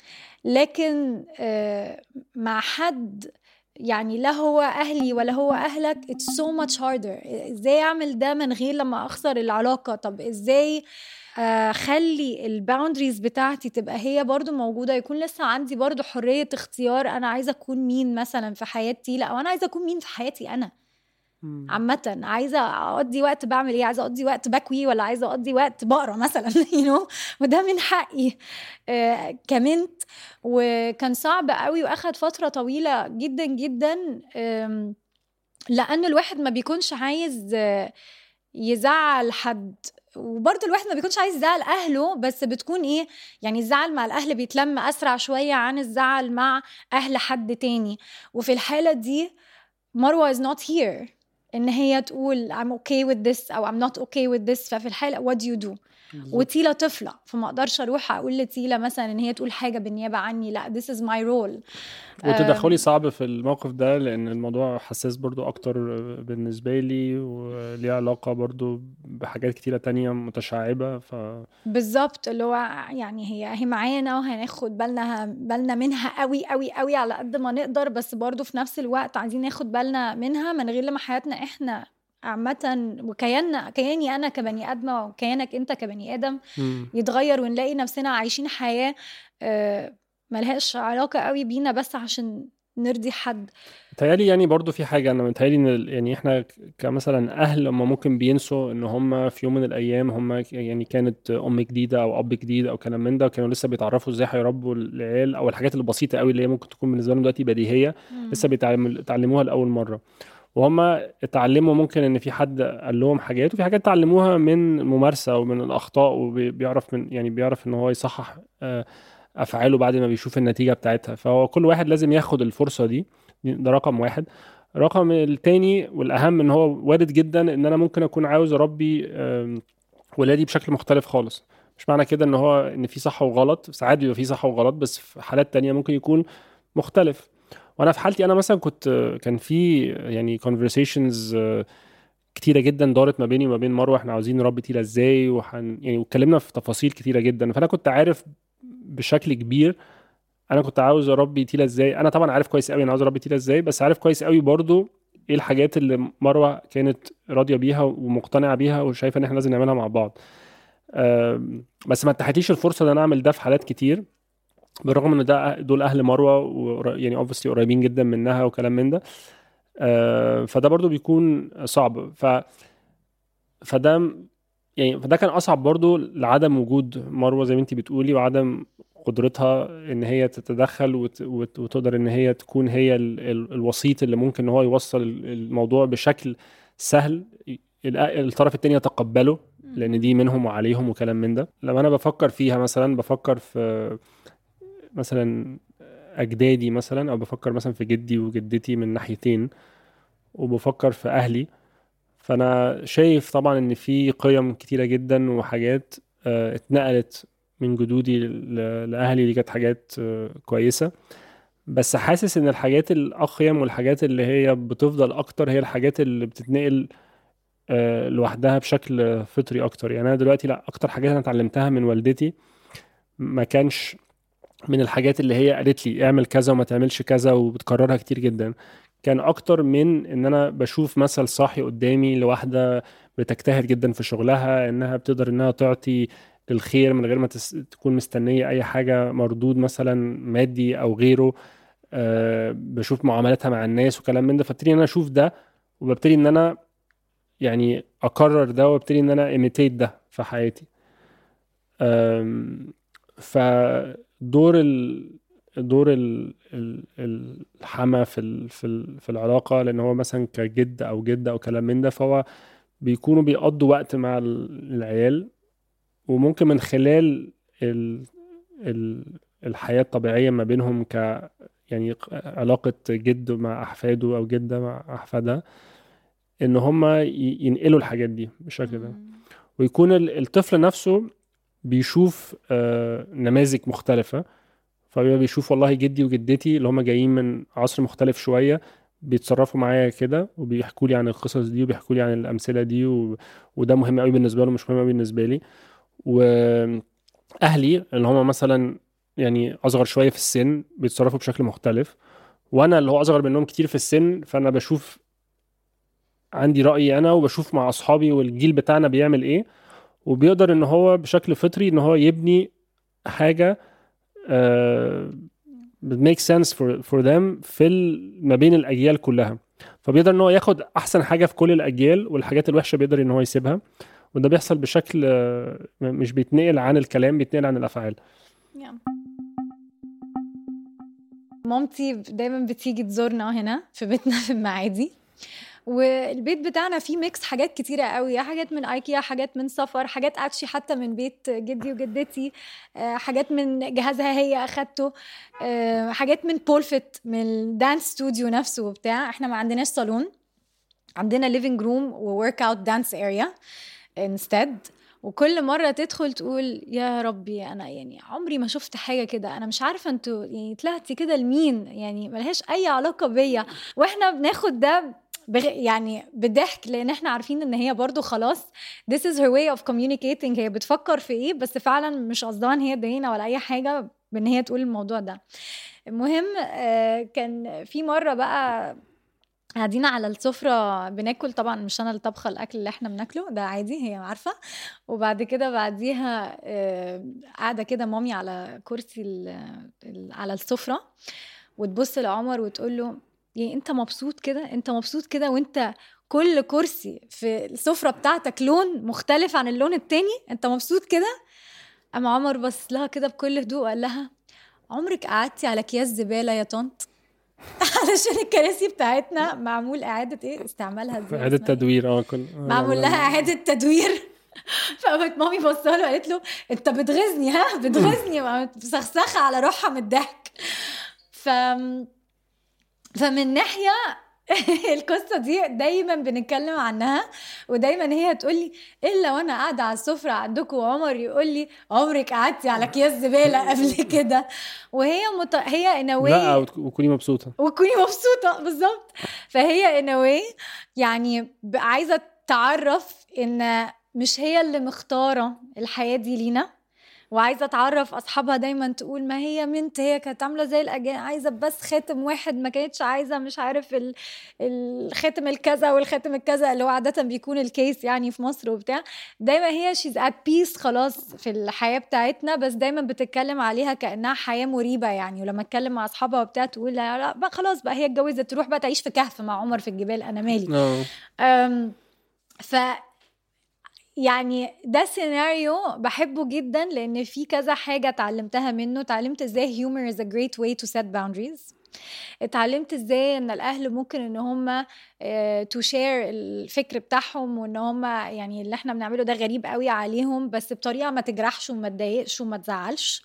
لكن آه، مع حد يعني لا هو اهلي ولا هو اهلك it's so much harder ازاي اعمل ده من غير لما اخسر العلاقه طب ازاي اخلي الباوندريز بتاعتي تبقى هي برضو موجوده يكون لسه عندي برضو حريه اختيار انا عايزه اكون مين مثلا في حياتي لا وانا عايزه اكون مين في حياتي انا عامة عايزة أقضي وقت بعمل إيه عايزة أقضي وقت بكوي ولا عايزة أقضي وقت بقرا مثلا you know وده من حقي آه كمنت وكان صعب قوي وأخد فترة طويلة جدا جدا آم، لأن الواحد ما بيكونش عايز آه، يزعل حد وبرضه الواحد ما بيكونش عايز يزعل اهله بس بتكون ايه يعني الزعل مع الاهل بيتلم اسرع شويه عن الزعل مع اهل حد تاني وفي الحاله دي مروه is not here ان هي تقول I'm okay with this او I'm not okay with this ففي الحاله what do you do وتيلا طفله فما اقدرش اروح اقول لتيلا مثلا ان هي تقول حاجه بالنيابه عني لا this is my role وتدخلي صعب في الموقف ده لان الموضوع حساس برضو اكتر بالنسبه لي وليه علاقه برضو بحاجات كتيره تانية متشعبه ف بالظبط اللي هو يعني هي هي معانا وهناخد بالنا بالنا منها قوي قوي قوي على قد ما نقدر بس برضو في نفس الوقت عايزين ناخد بالنا منها من غير لما حياتنا احنا عامة وكياننا كياني أنا كبني آدمة وكيانك أنت كبني آدم مم. يتغير ونلاقي نفسنا عايشين حياة آه، ملهاش علاقة قوي بينا بس عشان نرضي حد متهيألي يعني برضو في حاجة أنا متهيألي إن ال- يعني إحنا ك- كمثلا أهل هم ممكن بينسوا إن هم في يوم من الأيام هم ك- يعني كانت أم جديدة أو أب جديد أو كلام من ده وكانوا لسه بيتعرفوا إزاي هيربوا العيال أو الحاجات البسيطة قوي اللي هي ممكن تكون بالنسبة لهم دلوقتي بديهية لسه بيتعلم- بيتعلموها لأول مرة وهم اتعلموا ممكن ان في حد قال لهم حاجات وفي حاجات اتعلموها من ممارسه ومن الاخطاء وبيعرف من يعني بيعرف ان هو يصحح آه، افعاله بعد ما بيشوف النتيجه بتاعتها فهو كل واحد لازم ياخد الفرصه دي ده رقم واحد الرقم التاني والاهم ان هو وارد جدا ان انا ممكن اكون عاوز اربي آم، ولادي بشكل مختلف خالص مش معنى كده ان هو ان في صح وغلط ساعات بيبقى في صح وغلط بس في حالات تانية ممكن يكون مختلف وانا في حالتي انا مثلا كنت كان في يعني conversations آه، كتيره جدا دارت ما بيني وما بين مروه احنا عاوزين نربي تيلا ازاي وحن يعني واتكلمنا في تفاصيل كتيره جدا فانا كنت عارف بشكل كبير انا كنت عاوز اربي تيلا ازاي انا طبعا عارف كويس قوي انا عاوز اربي تيلا ازاي بس عارف كويس قوي برضو ايه الحاجات اللي مروه كانت راضيه بيها ومقتنعه بيها وشايفه ان احنا لازم نعملها مع بعض أم، بس ما اتاحتليش الفرصه ان انا اعمل ده في حالات كتير بالرغم ان ده دول اهل مروه وقر- يعني اوبسلي قريبين جدا منها وكلام من ده أه، فده برضو بيكون صعب ف فده يعني فده كان اصعب برضو لعدم وجود مروه زي ما انت بتقولي وعدم قدرتها ان هي تتدخل وت... وت... وتقدر ان هي تكون هي ال... ال... الوسيط اللي ممكن ان هو يوصل ال- الموضوع بشكل سهل ي- ال- الطرف التاني يتقبله لان دي منهم وعليهم وكلام من ده لما انا بفكر فيها مثلا بفكر في مثلا اجدادي مثلا او بفكر مثلا في جدي وجدتي من ناحيتين وبفكر في اهلي فانا شايف طبعا ان في قيم كتيره جدا وحاجات آه، اتنقلت من جدودي ل- لاهلي دي كانت حاجات آه، كويسه بس حاسس ان الحاجات الاقيم والحاجات اللي هي بتفضل اكتر هي الحاجات اللي بتتنقل آه، لوحدها بشكل فطري اكتر يعني انا دلوقتي لا اكتر حاجات انا اتعلمتها من والدتي ما كانش من الحاجات اللي هي قالت لي اعمل كذا وما تعملش كذا وبتكررها كتير جدا كان اكتر من ان انا بشوف مثل صاحي قدامي لواحده بتجتهد جدا في شغلها انها بتقدر انها تعطي الخير من غير ما تس... تكون مستنيه اي حاجه مردود مثلا مادي او غيره أه بشوف معاملاتها مع الناس وكلام من ده فابتدي ان انا اشوف ده وببتدي ان انا يعني اكرر ده وابتدي ان انا ايميتيت ده في حياتي أم، فدور ال دور ال ال الحما في ال في ال في العلاقه لان هو مثلا كجد او جده او كلام من ده فهو بيكونوا بيقضوا وقت مع ال- العيال وممكن من خلال ال ال الحياه الطبيعيه ما بينهم ك يعني علاقه جد مع احفاده او جده مع احفادها ان هم ينقلوا الحاجات دي بالشكل ده ويكون ال- الطفل نفسه بيشوف آه، نماذج مختلفة فبيبقى بيشوف والله جدي وجدتي اللي هم جايين من عصر مختلف شوية بيتصرفوا معايا كده وبيحكوا لي عن القصص دي وبيحكوا لي عن الأمثلة دي و... وده مهم قوي بالنسبة له مش مهم قوي بالنسبة لي وأهلي اللي هم مثلا يعني أصغر شوية في السن بيتصرفوا بشكل مختلف وأنا اللي هو أصغر منهم كتير في السن فأنا بشوف عندي رأيي أنا وبشوف مع أصحابي والجيل بتاعنا بيعمل إيه وبيقدر ان هو بشكل فطري ان هو يبني حاجه آه make sense for for them في ال- ما بين الاجيال كلها فبيقدر ان هو ياخد احسن حاجه في كل الاجيال والحاجات الوحشه بيقدر ان هو يسيبها وده بيحصل بشكل آه، مش بيتنقل عن الكلام بيتنقل عن الافعال مامتي دايما بتيجي تزورنا هنا في بيتنا في المعادي والبيت بتاعنا فيه ميكس حاجات كتيرة قوي حاجات من ايكيا حاجات من سفر حاجات اكشي حتى من بيت جدي وجدتي آه، حاجات من جهازها هي اخدته آه، حاجات من بولفت من الدانس ستوديو نفسه وبتاع احنا ما عندناش صالون عندنا ليفينج روم وورك اوت دانس اريا انستد وكل مرة تدخل تقول يا ربي أنا يعني عمري ما شفت حاجة كده أنا مش عارفة أنتوا يعني طلعتي كده لمين يعني ملهاش أي علاقة بيا وإحنا بناخد ده بغ... يعني بضحك لأن إحنا عارفين إن هي برضو خلاص this is her way of communicating هي بتفكر في إيه بس فعلا مش قصدها إن هي تضايقنا ولا أي حاجة بإن هي تقول الموضوع ده المهم آه، كان في مرة بقى قاعدين على السفرة بناكل طبعا مش أنا اللي طبخة الأكل اللي احنا بناكله ده عادي هي عارفة وبعد كده بعديها آه، قاعدة كده مامي على كرسي ال- ال- على السفرة وتبص لعمر وتقول له يعني انت مبسوط كده انت مبسوط كده وانت كل كرسي في السفرة بتاعتك لون مختلف عن اللون التاني انت مبسوط كده اما عمر بص لها كده بكل هدوء وقال لها عمرك قعدتي على اكياس زبالة يا طنط علشان الكراسي بتاعتنا معمول اعادة ايه استعمالها ازاي اعاده اسمها إيه؟ تدوير اه كل معمول لها اعاده تدوير فقامت مامي بصها له وقالت له انت بتغيظني ها بتغيظني وقامت مسخسخه على روحها من الضحك ف فمن ناحيه القصه دي دايما بنتكلم عنها ودايما هي تقول لي الا وانا قاعده على السفره عندكم وعمر يقول لي عمرك قعدتي على اكياس زباله قبل كده وهي مت... هي ان لا وكوني مبسوطه وكوني مبسوطه بالظبط فهي ان يعني عايزه تعرف ان مش هي اللي مختاره الحياه دي لينا وعايزه تعرف اصحابها دايما تقول ما هي منت هي كانت عامله زي الاجانب عايزه بس خاتم واحد ما كانتش عايزه مش عارف ال... الخاتم الكذا والخاتم الكذا اللي هو عاده بيكون الكيس يعني في مصر وبتاع دايما هي شيز ات بيس خلاص في الحياه بتاعتنا بس دايما بتتكلم عليها كانها حياه مريبه يعني ولما اتكلم مع اصحابها وبتاع تقول لا, لا بقى خلاص بقى هي اتجوزت تروح بقى تعيش في كهف مع عمر في الجبال انا مالي آه. ف يعني ده سيناريو بحبه جدا لان في كذا حاجه اتعلمتها منه اتعلمت ازاي humor is a great way to set boundaries اتعلمت ازاي ان الاهل ممكن ان هم تو شير الفكر بتاعهم وان هم يعني اللي احنا بنعمله ده غريب قوي عليهم بس بطريقه ما تجرحش وما تضايقش وما تزعلش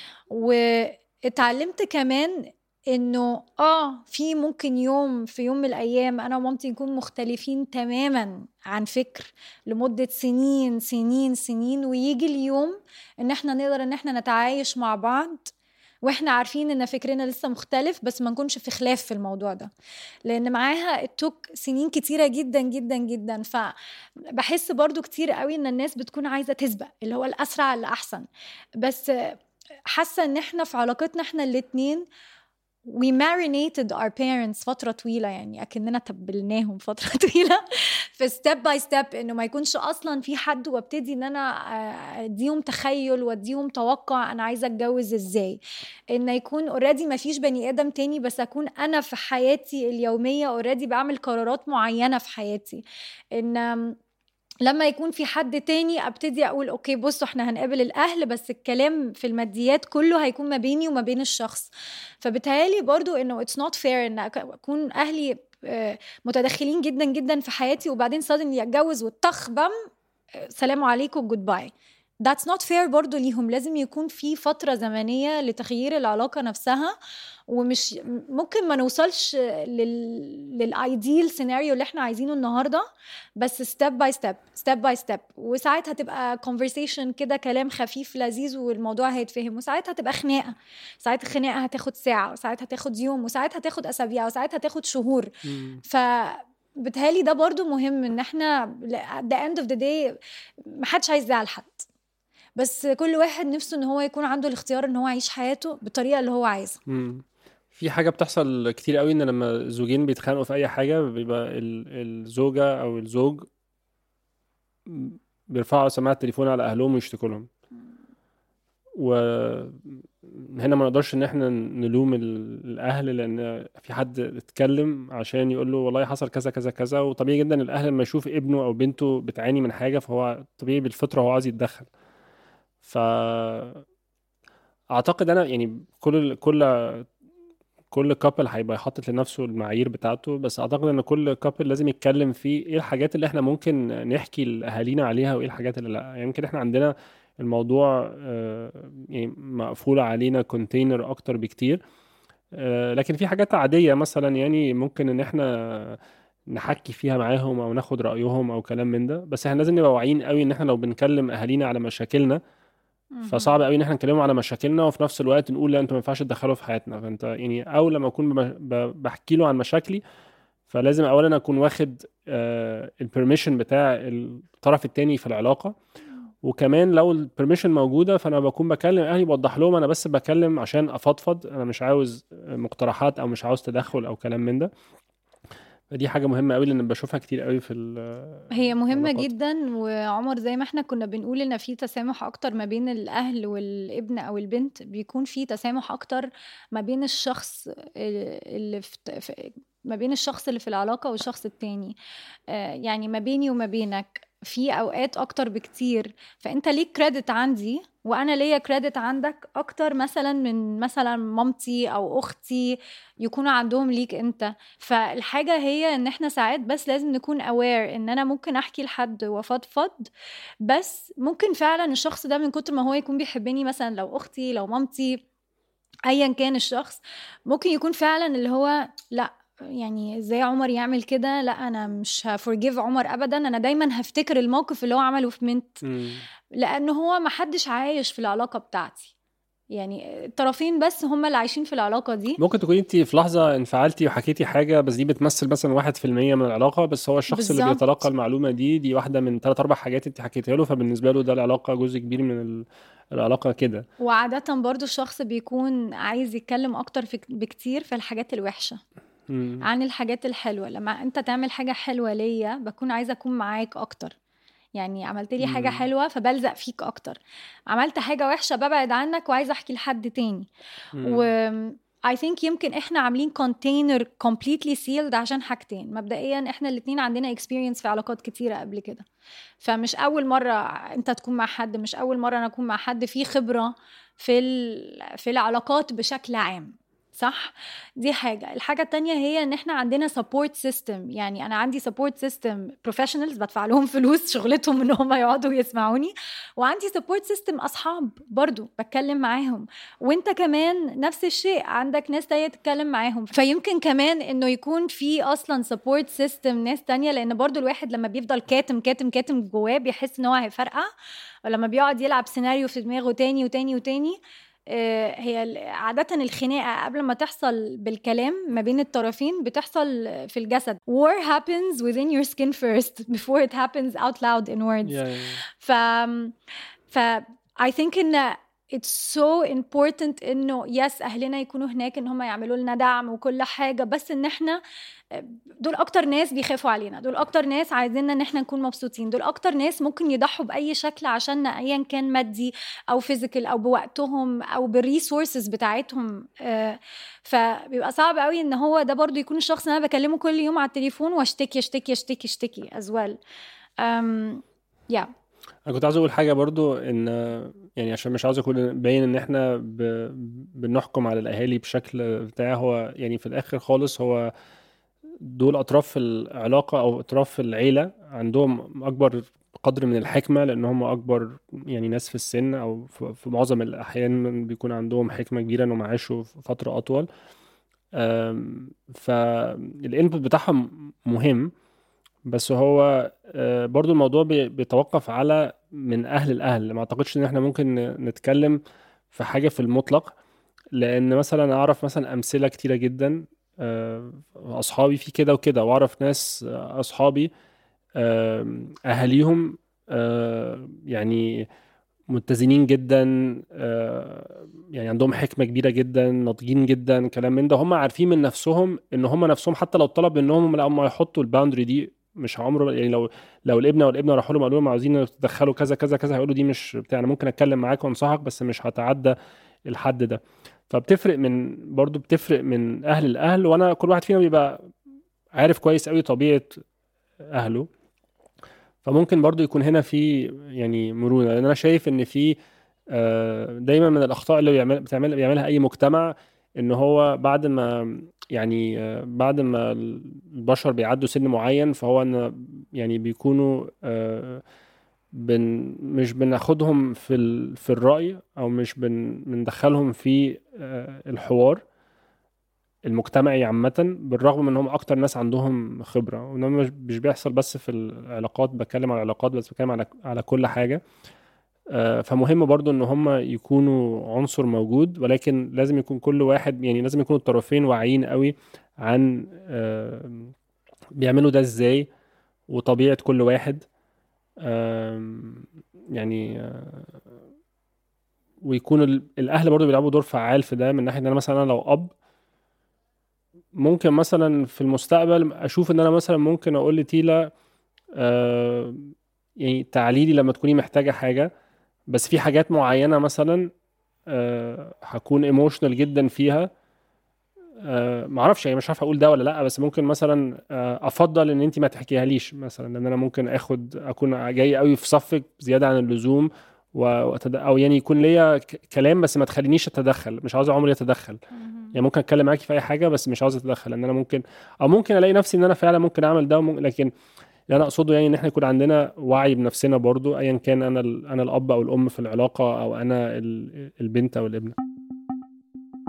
واتعلمت كمان انه اه في ممكن يوم في يوم من الايام انا ومامتي نكون مختلفين تماما عن فكر لمده سنين سنين سنين ويجي اليوم ان احنا نقدر ان احنا نتعايش مع بعض واحنا عارفين ان فكرنا لسه مختلف بس ما نكونش في خلاف في الموضوع ده لان معاها التوك سنين كتيره جدا جدا جدا فبحس برضو كتير قوي ان الناس بتكون عايزه تسبق اللي هو الاسرع اللي احسن بس حاسه ان احنا في علاقتنا احنا الاتنين we marinated our parents فترة طويلة يعني أكننا تبلناهم فترة طويلة في ستيب باي ستيب إنه ما يكونش أصلا في حد وابتدي إن أنا آه، أديهم تخيل وأديهم توقع أنا عايزة أتجوز إزاي إن يكون أوريدي ما فيش بني آدم تاني بس أكون أنا في حياتي اليومية أوريدي بعمل قرارات معينة في حياتي إن لما يكون في حد تاني ابتدي اقول اوكي بصوا احنا هنقابل الاهل بس الكلام في الماديات كله هيكون ما بيني وما بين الشخص فبتهيالي برضو انه اتس نوت فير ان اكون اهلي آه، متدخلين جدا جدا في حياتي وبعدين صادني اتجوز والطخ بم آه، سلام عليكم جود باي that's not fair برضو ليهم لازم يكون في فترة زمنية لتغيير العلاقة نفسها ومش ممكن ما نوصلش لل... للايديل سيناريو اللي احنا عايزينه النهارده بس ستيب باي ستيب ستيب باي ستيب وساعات هتبقى كونفرسيشن كده كلام خفيف لذيذ والموضوع هيتفهم وساعات هتبقى خناقه ساعات الخناقه هتاخد ساعه وساعات هتاخد يوم وساعات هتاخد اسابيع وساعات هتاخد شهور ف بتهالي ده برضو مهم ان احنا at the end of the day محدش عايز يزعل حد بس كل واحد نفسه ان هو يكون عنده الاختيار ان هو يعيش حياته بالطريقه اللي هو عايزها في حاجة بتحصل كتير قوي ان لما زوجين بيتخانقوا في اي حاجة بيبقى الزوجة او الزوج بيرفعوا سماعة التليفون على اهلهم ويشتكوا لهم وهنا ما نقدرش ان احنا نلوم الاهل لان في حد اتكلم عشان يقول له والله حصل كذا كذا كذا وطبيعي جدا الاهل لما يشوف ابنه او بنته بتعاني من حاجه فهو طبيعي بالفطره هو عايز يتدخل ف اعتقد انا يعني كل كل كل كابل هيبقى حاطط لنفسه المعايير بتاعته بس اعتقد ان كل كابل لازم يتكلم في ايه الحاجات اللي احنا ممكن نحكي لاهالينا عليها وايه الحاجات اللي لا يعني يمكن احنا عندنا الموضوع آه، يعني مقفول علينا كونتينر اكتر بكتير آه، لكن في حاجات عادية مثلا يعني ممكن ان احنا نحكي فيها معاهم او ناخد رأيهم او كلام من ده بس احنا لازم نبقى واعيين قوي ان احنا لو بنكلم اهالينا على مشاكلنا فصعب قوي ان احنا نكلمهم على مشاكلنا وفي نفس الوقت نقول لا انتوا ما ينفعش تدخلوا في حياتنا فانت يعني اول لما اكون بحكي له عن مشاكلي فلازم اولا اكون واخد آه البرميشن بتاع الطرف الثاني في العلاقه وكمان لو البرميشن موجوده فانا بكون بكلم اهلي بوضح لهم انا بس بكلم عشان افضفض انا مش عاوز مقترحات او مش عاوز تدخل او كلام من ده فدي حاجه مهمه قوي لان بشوفها كتير قوي في هي مهمه العلاقات. جدا وعمر زي ما احنا كنا بنقول ان في تسامح اكتر ما بين الاهل والابن او البنت بيكون في تسامح اكتر ما بين الشخص اللي في ما بين الشخص اللي في العلاقه والشخص التاني آه، يعني ما بيني وما بينك في اوقات اكتر بكتير فانت ليك كريدت عندي وانا ليا كريدت عندك اكتر مثلا من مثلا مامتي او اختي يكونوا عندهم ليك انت فالحاجه هي ان احنا ساعات بس لازم نكون اوير ان انا ممكن احكي لحد وافضفض بس ممكن فعلا الشخص ده من كتر ما هو يكون بيحبني مثلا لو اختي لو مامتي ايا كان الشخص ممكن يكون فعلا اللي هو لا يعني ازاي عمر يعمل كده لا انا مش هفورجيف عمر ابدا انا دايما هفتكر الموقف اللي هو عمله في منت مم. لانه هو ما حدش عايش في العلاقه بتاعتي يعني الطرفين بس هم اللي عايشين في العلاقه دي ممكن تكوني انت في لحظه انفعلتي وحكيتي حاجه بس دي بتمثل مثلا واحد في المية من العلاقه بس هو الشخص اللي بالظبط. بيتلقى المعلومه دي دي واحده من ثلاث اربع حاجات انت حكيتها له فبالنسبه له ده العلاقه جزء كبير من ال- العلاقه كده وعاده برضو الشخص بيكون عايز يتكلم اكتر في بكتير في الحاجات الوحشه مم. عن الحاجات الحلوه لما انت تعمل حاجه حلوه ليا بكون عايزه اكون معاك اكتر يعني عملت لي حاجه مم. حلوه فبلزق فيك اكتر عملت حاجه وحشه ببعد عنك وعايزه احكي لحد تاني مم. و I think يمكن احنا عاملين كونتينر completely sealed عشان حاجتين مبدئيا احنا الاتنين عندنا experience في علاقات كتيرة قبل كده فمش اول مرة انت تكون مع حد مش اول مرة انا اكون مع حد في خبرة في ال- في العلاقات بشكل عام صح دي حاجة الحاجة التانية هي ان احنا عندنا support system يعني انا عندي support system professionals بدفع لهم فلوس شغلتهم ان هم يقعدوا يسمعوني وعندي support system اصحاب برضو بتكلم معاهم وانت كمان نفس الشيء عندك ناس تانية تتكلم معاهم فيمكن كمان انه يكون في اصلا support system ناس تانية لان برضو الواحد لما بيفضل كاتم كاتم كاتم جواه بيحس ان هو هيفرقع ولما بيقعد يلعب سيناريو في دماغه تاني وتاني وتاني آه، هي ال- عادة الخناقة قبل ما تحصل بالكلام ما بين الطرفين بتحصل في الجسد war happens within your skin first before it happens out loud in words يعني ف ف I think ان it's so important انه يس اهلنا يكونوا هناك ان هم يعملوا لنا دعم وكل حاجه بس ان احنا دول اكتر ناس بيخافوا علينا دول اكتر ناس عايزيننا ان احنا نكون مبسوطين دول اكتر ناس ممكن يضحوا باي شكل عشاننا ايا كان مادي او فيزيكال او بوقتهم او بالريسورسز بتاعتهم آه، فبيبقى صعب قوي ان هو ده برضو يكون الشخص اللي انا بكلمه كل يوم على التليفون واشتكي اشتكي اشتكي اشتكي as well um, yeah انا كنت عاوز اقول حاجه برضو ان يعني عشان مش عاوز اكون باين ان احنا ب... بنحكم على الاهالي بشكل بتاع هو يعني في الاخر خالص هو دول اطراف في العلاقه او اطراف في العيله عندهم اكبر قدر من الحكمه لان هم اكبر يعني ناس في السن او في في معظم الاحيان بيكون عندهم حكمه كبيره انهم عاشوا فتره اطول أم، فالانبوت بتاعهم مهم بس هو آه، برضو الموضوع بي- بيتوقف على من اهل الاهل ما اعتقدش ان احنا ممكن ن- نتكلم في حاجة في المطلق لان مثلا اعرف مثلا امثلة كتيرة جدا آه، اصحابي في كده وكده واعرف ناس آه، اصحابي آه، اهاليهم آه، يعني متزنين جدا آه، يعني عندهم حكمة كبيرة جدا ناضجين جدا كلام من ده هم عارفين من نفسهم ان هم نفسهم حتى لو طلب منهم لما يحطوا الباوندري دي مش عمره يعني لو لو الابن او الابنه راحوا لهم قالوا لهم عاوزين تدخلوا كذا كذا كذا هيقولوا دي مش بتاع انا ممكن اتكلم معاك وانصحك بس مش هتعدى الحد ده فبتفرق من برضو بتفرق من اهل الاهل وانا كل واحد فينا بيبقى عارف كويس قوي طبيعة اهله فممكن برضو يكون هنا في يعني مرونة لان انا شايف ان في آه، دايما من الاخطاء اللي بيعمل بتعمل بيعملها اي مجتمع ان هو بعد ما يعني آه، بعد ما البشر بيعدوا سن معين فهو ان يعني بيكونوا آه، بن مش بناخدهم في ال في الرأي او مش بن بندخلهم في آه، الحوار المجتمعي عامة بالرغم من ان هم اكتر ناس عندهم خبرة وانما مش مش بيحصل بس في العلاقات بتكلم على العلاقات بس بتكلم على على كل حاجة آه، فمهم برضو ان هم يكونوا عنصر موجود ولكن لازم يكون كل واحد يعني لازم يكونوا الطرفين واعيين قوي عن آه، بيعملوا ده ازاي وطبيعة كل واحد آم، يعني آه، ويكون ال- الاهل برضو بيلعبوا دور فعال في ده من ناحية ان انا مثلا أنا لو اب ممكن مثلا في المستقبل اشوف ان انا مثلا ممكن اقول لتيلا آه، يعني تعليلي لما تكوني محتاجة حاجة بس في حاجات معينة مثلا آه، هكون ايموشنال جدا فيها آه، معرفش يعني مش عارف اقول ده ولا لا بس ممكن مثلا آه، افضل ان انت ما تحكيها ليش مثلا لان انا ممكن اخد اكون جاي قوي في صفك زياده عن اللزوم و... وأتد- او يعني يكون ليا ك- كلام بس ما تخلينيش اتدخل مش عاوز عمري اتدخل يعني ممكن اتكلم معاكي في اي حاجه بس مش عاوز اتدخل لان انا ممكن او ممكن الاقي نفسي ان انا فعلا ممكن اعمل ده وممكن... لكن اللي انا اقصده يعني ان احنا يكون عندنا وعي بنفسنا برضو ايا كان انا ال... انا الاب او الام في العلاقه او انا ال... البنت او الابن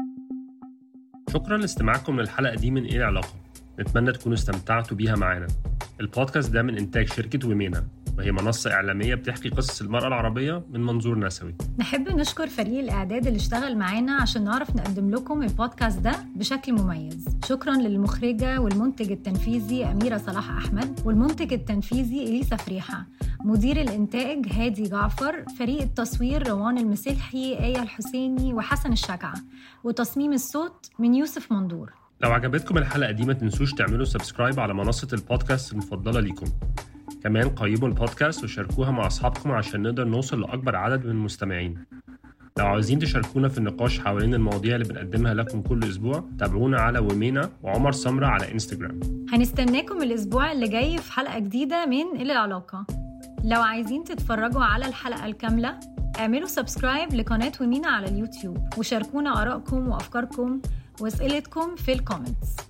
شكرا لاستماعكم للحلقة دي من إيه العلاقة نتمنى تكونوا استمتعتوا بيها معانا البودكاست ده من إنتاج شركة ومينا وهي منصة إعلامية بتحكي قصص المرأة العربية من منظور نسوي نحب نشكر فريق الإعداد اللي اشتغل معانا عشان نعرف نقدم لكم البودكاست ده بشكل مميز شكرا للمخرجة والمنتج التنفيذي أميرة صلاح أحمد والمنتج التنفيذي إليسا فريحة مدير الإنتاج هادي جعفر فريق التصوير روان المسلحي آية الحسيني وحسن الشجعة وتصميم الصوت من يوسف مندور لو عجبتكم الحلقة دي ما تنسوش تعملوا سبسكرايب على منصة البودكاست المفضلة ليكم كمان قيموا البودكاست وشاركوها مع أصحابكم عشان نقدر نوصل لأكبر عدد من المستمعين لو عاوزين تشاركونا في النقاش حوالين المواضيع اللي بنقدمها لكم كل أسبوع تابعونا على ومينا وعمر سمرة على إنستجرام هنستناكم الأسبوع اللي جاي في حلقة جديدة من إلى العلاقة لو عايزين تتفرجوا على الحلقة الكاملة اعملوا سبسكرايب لقناة ومينا على اليوتيوب وشاركونا آرائكم وأفكاركم وأسئلتكم في الكومنتس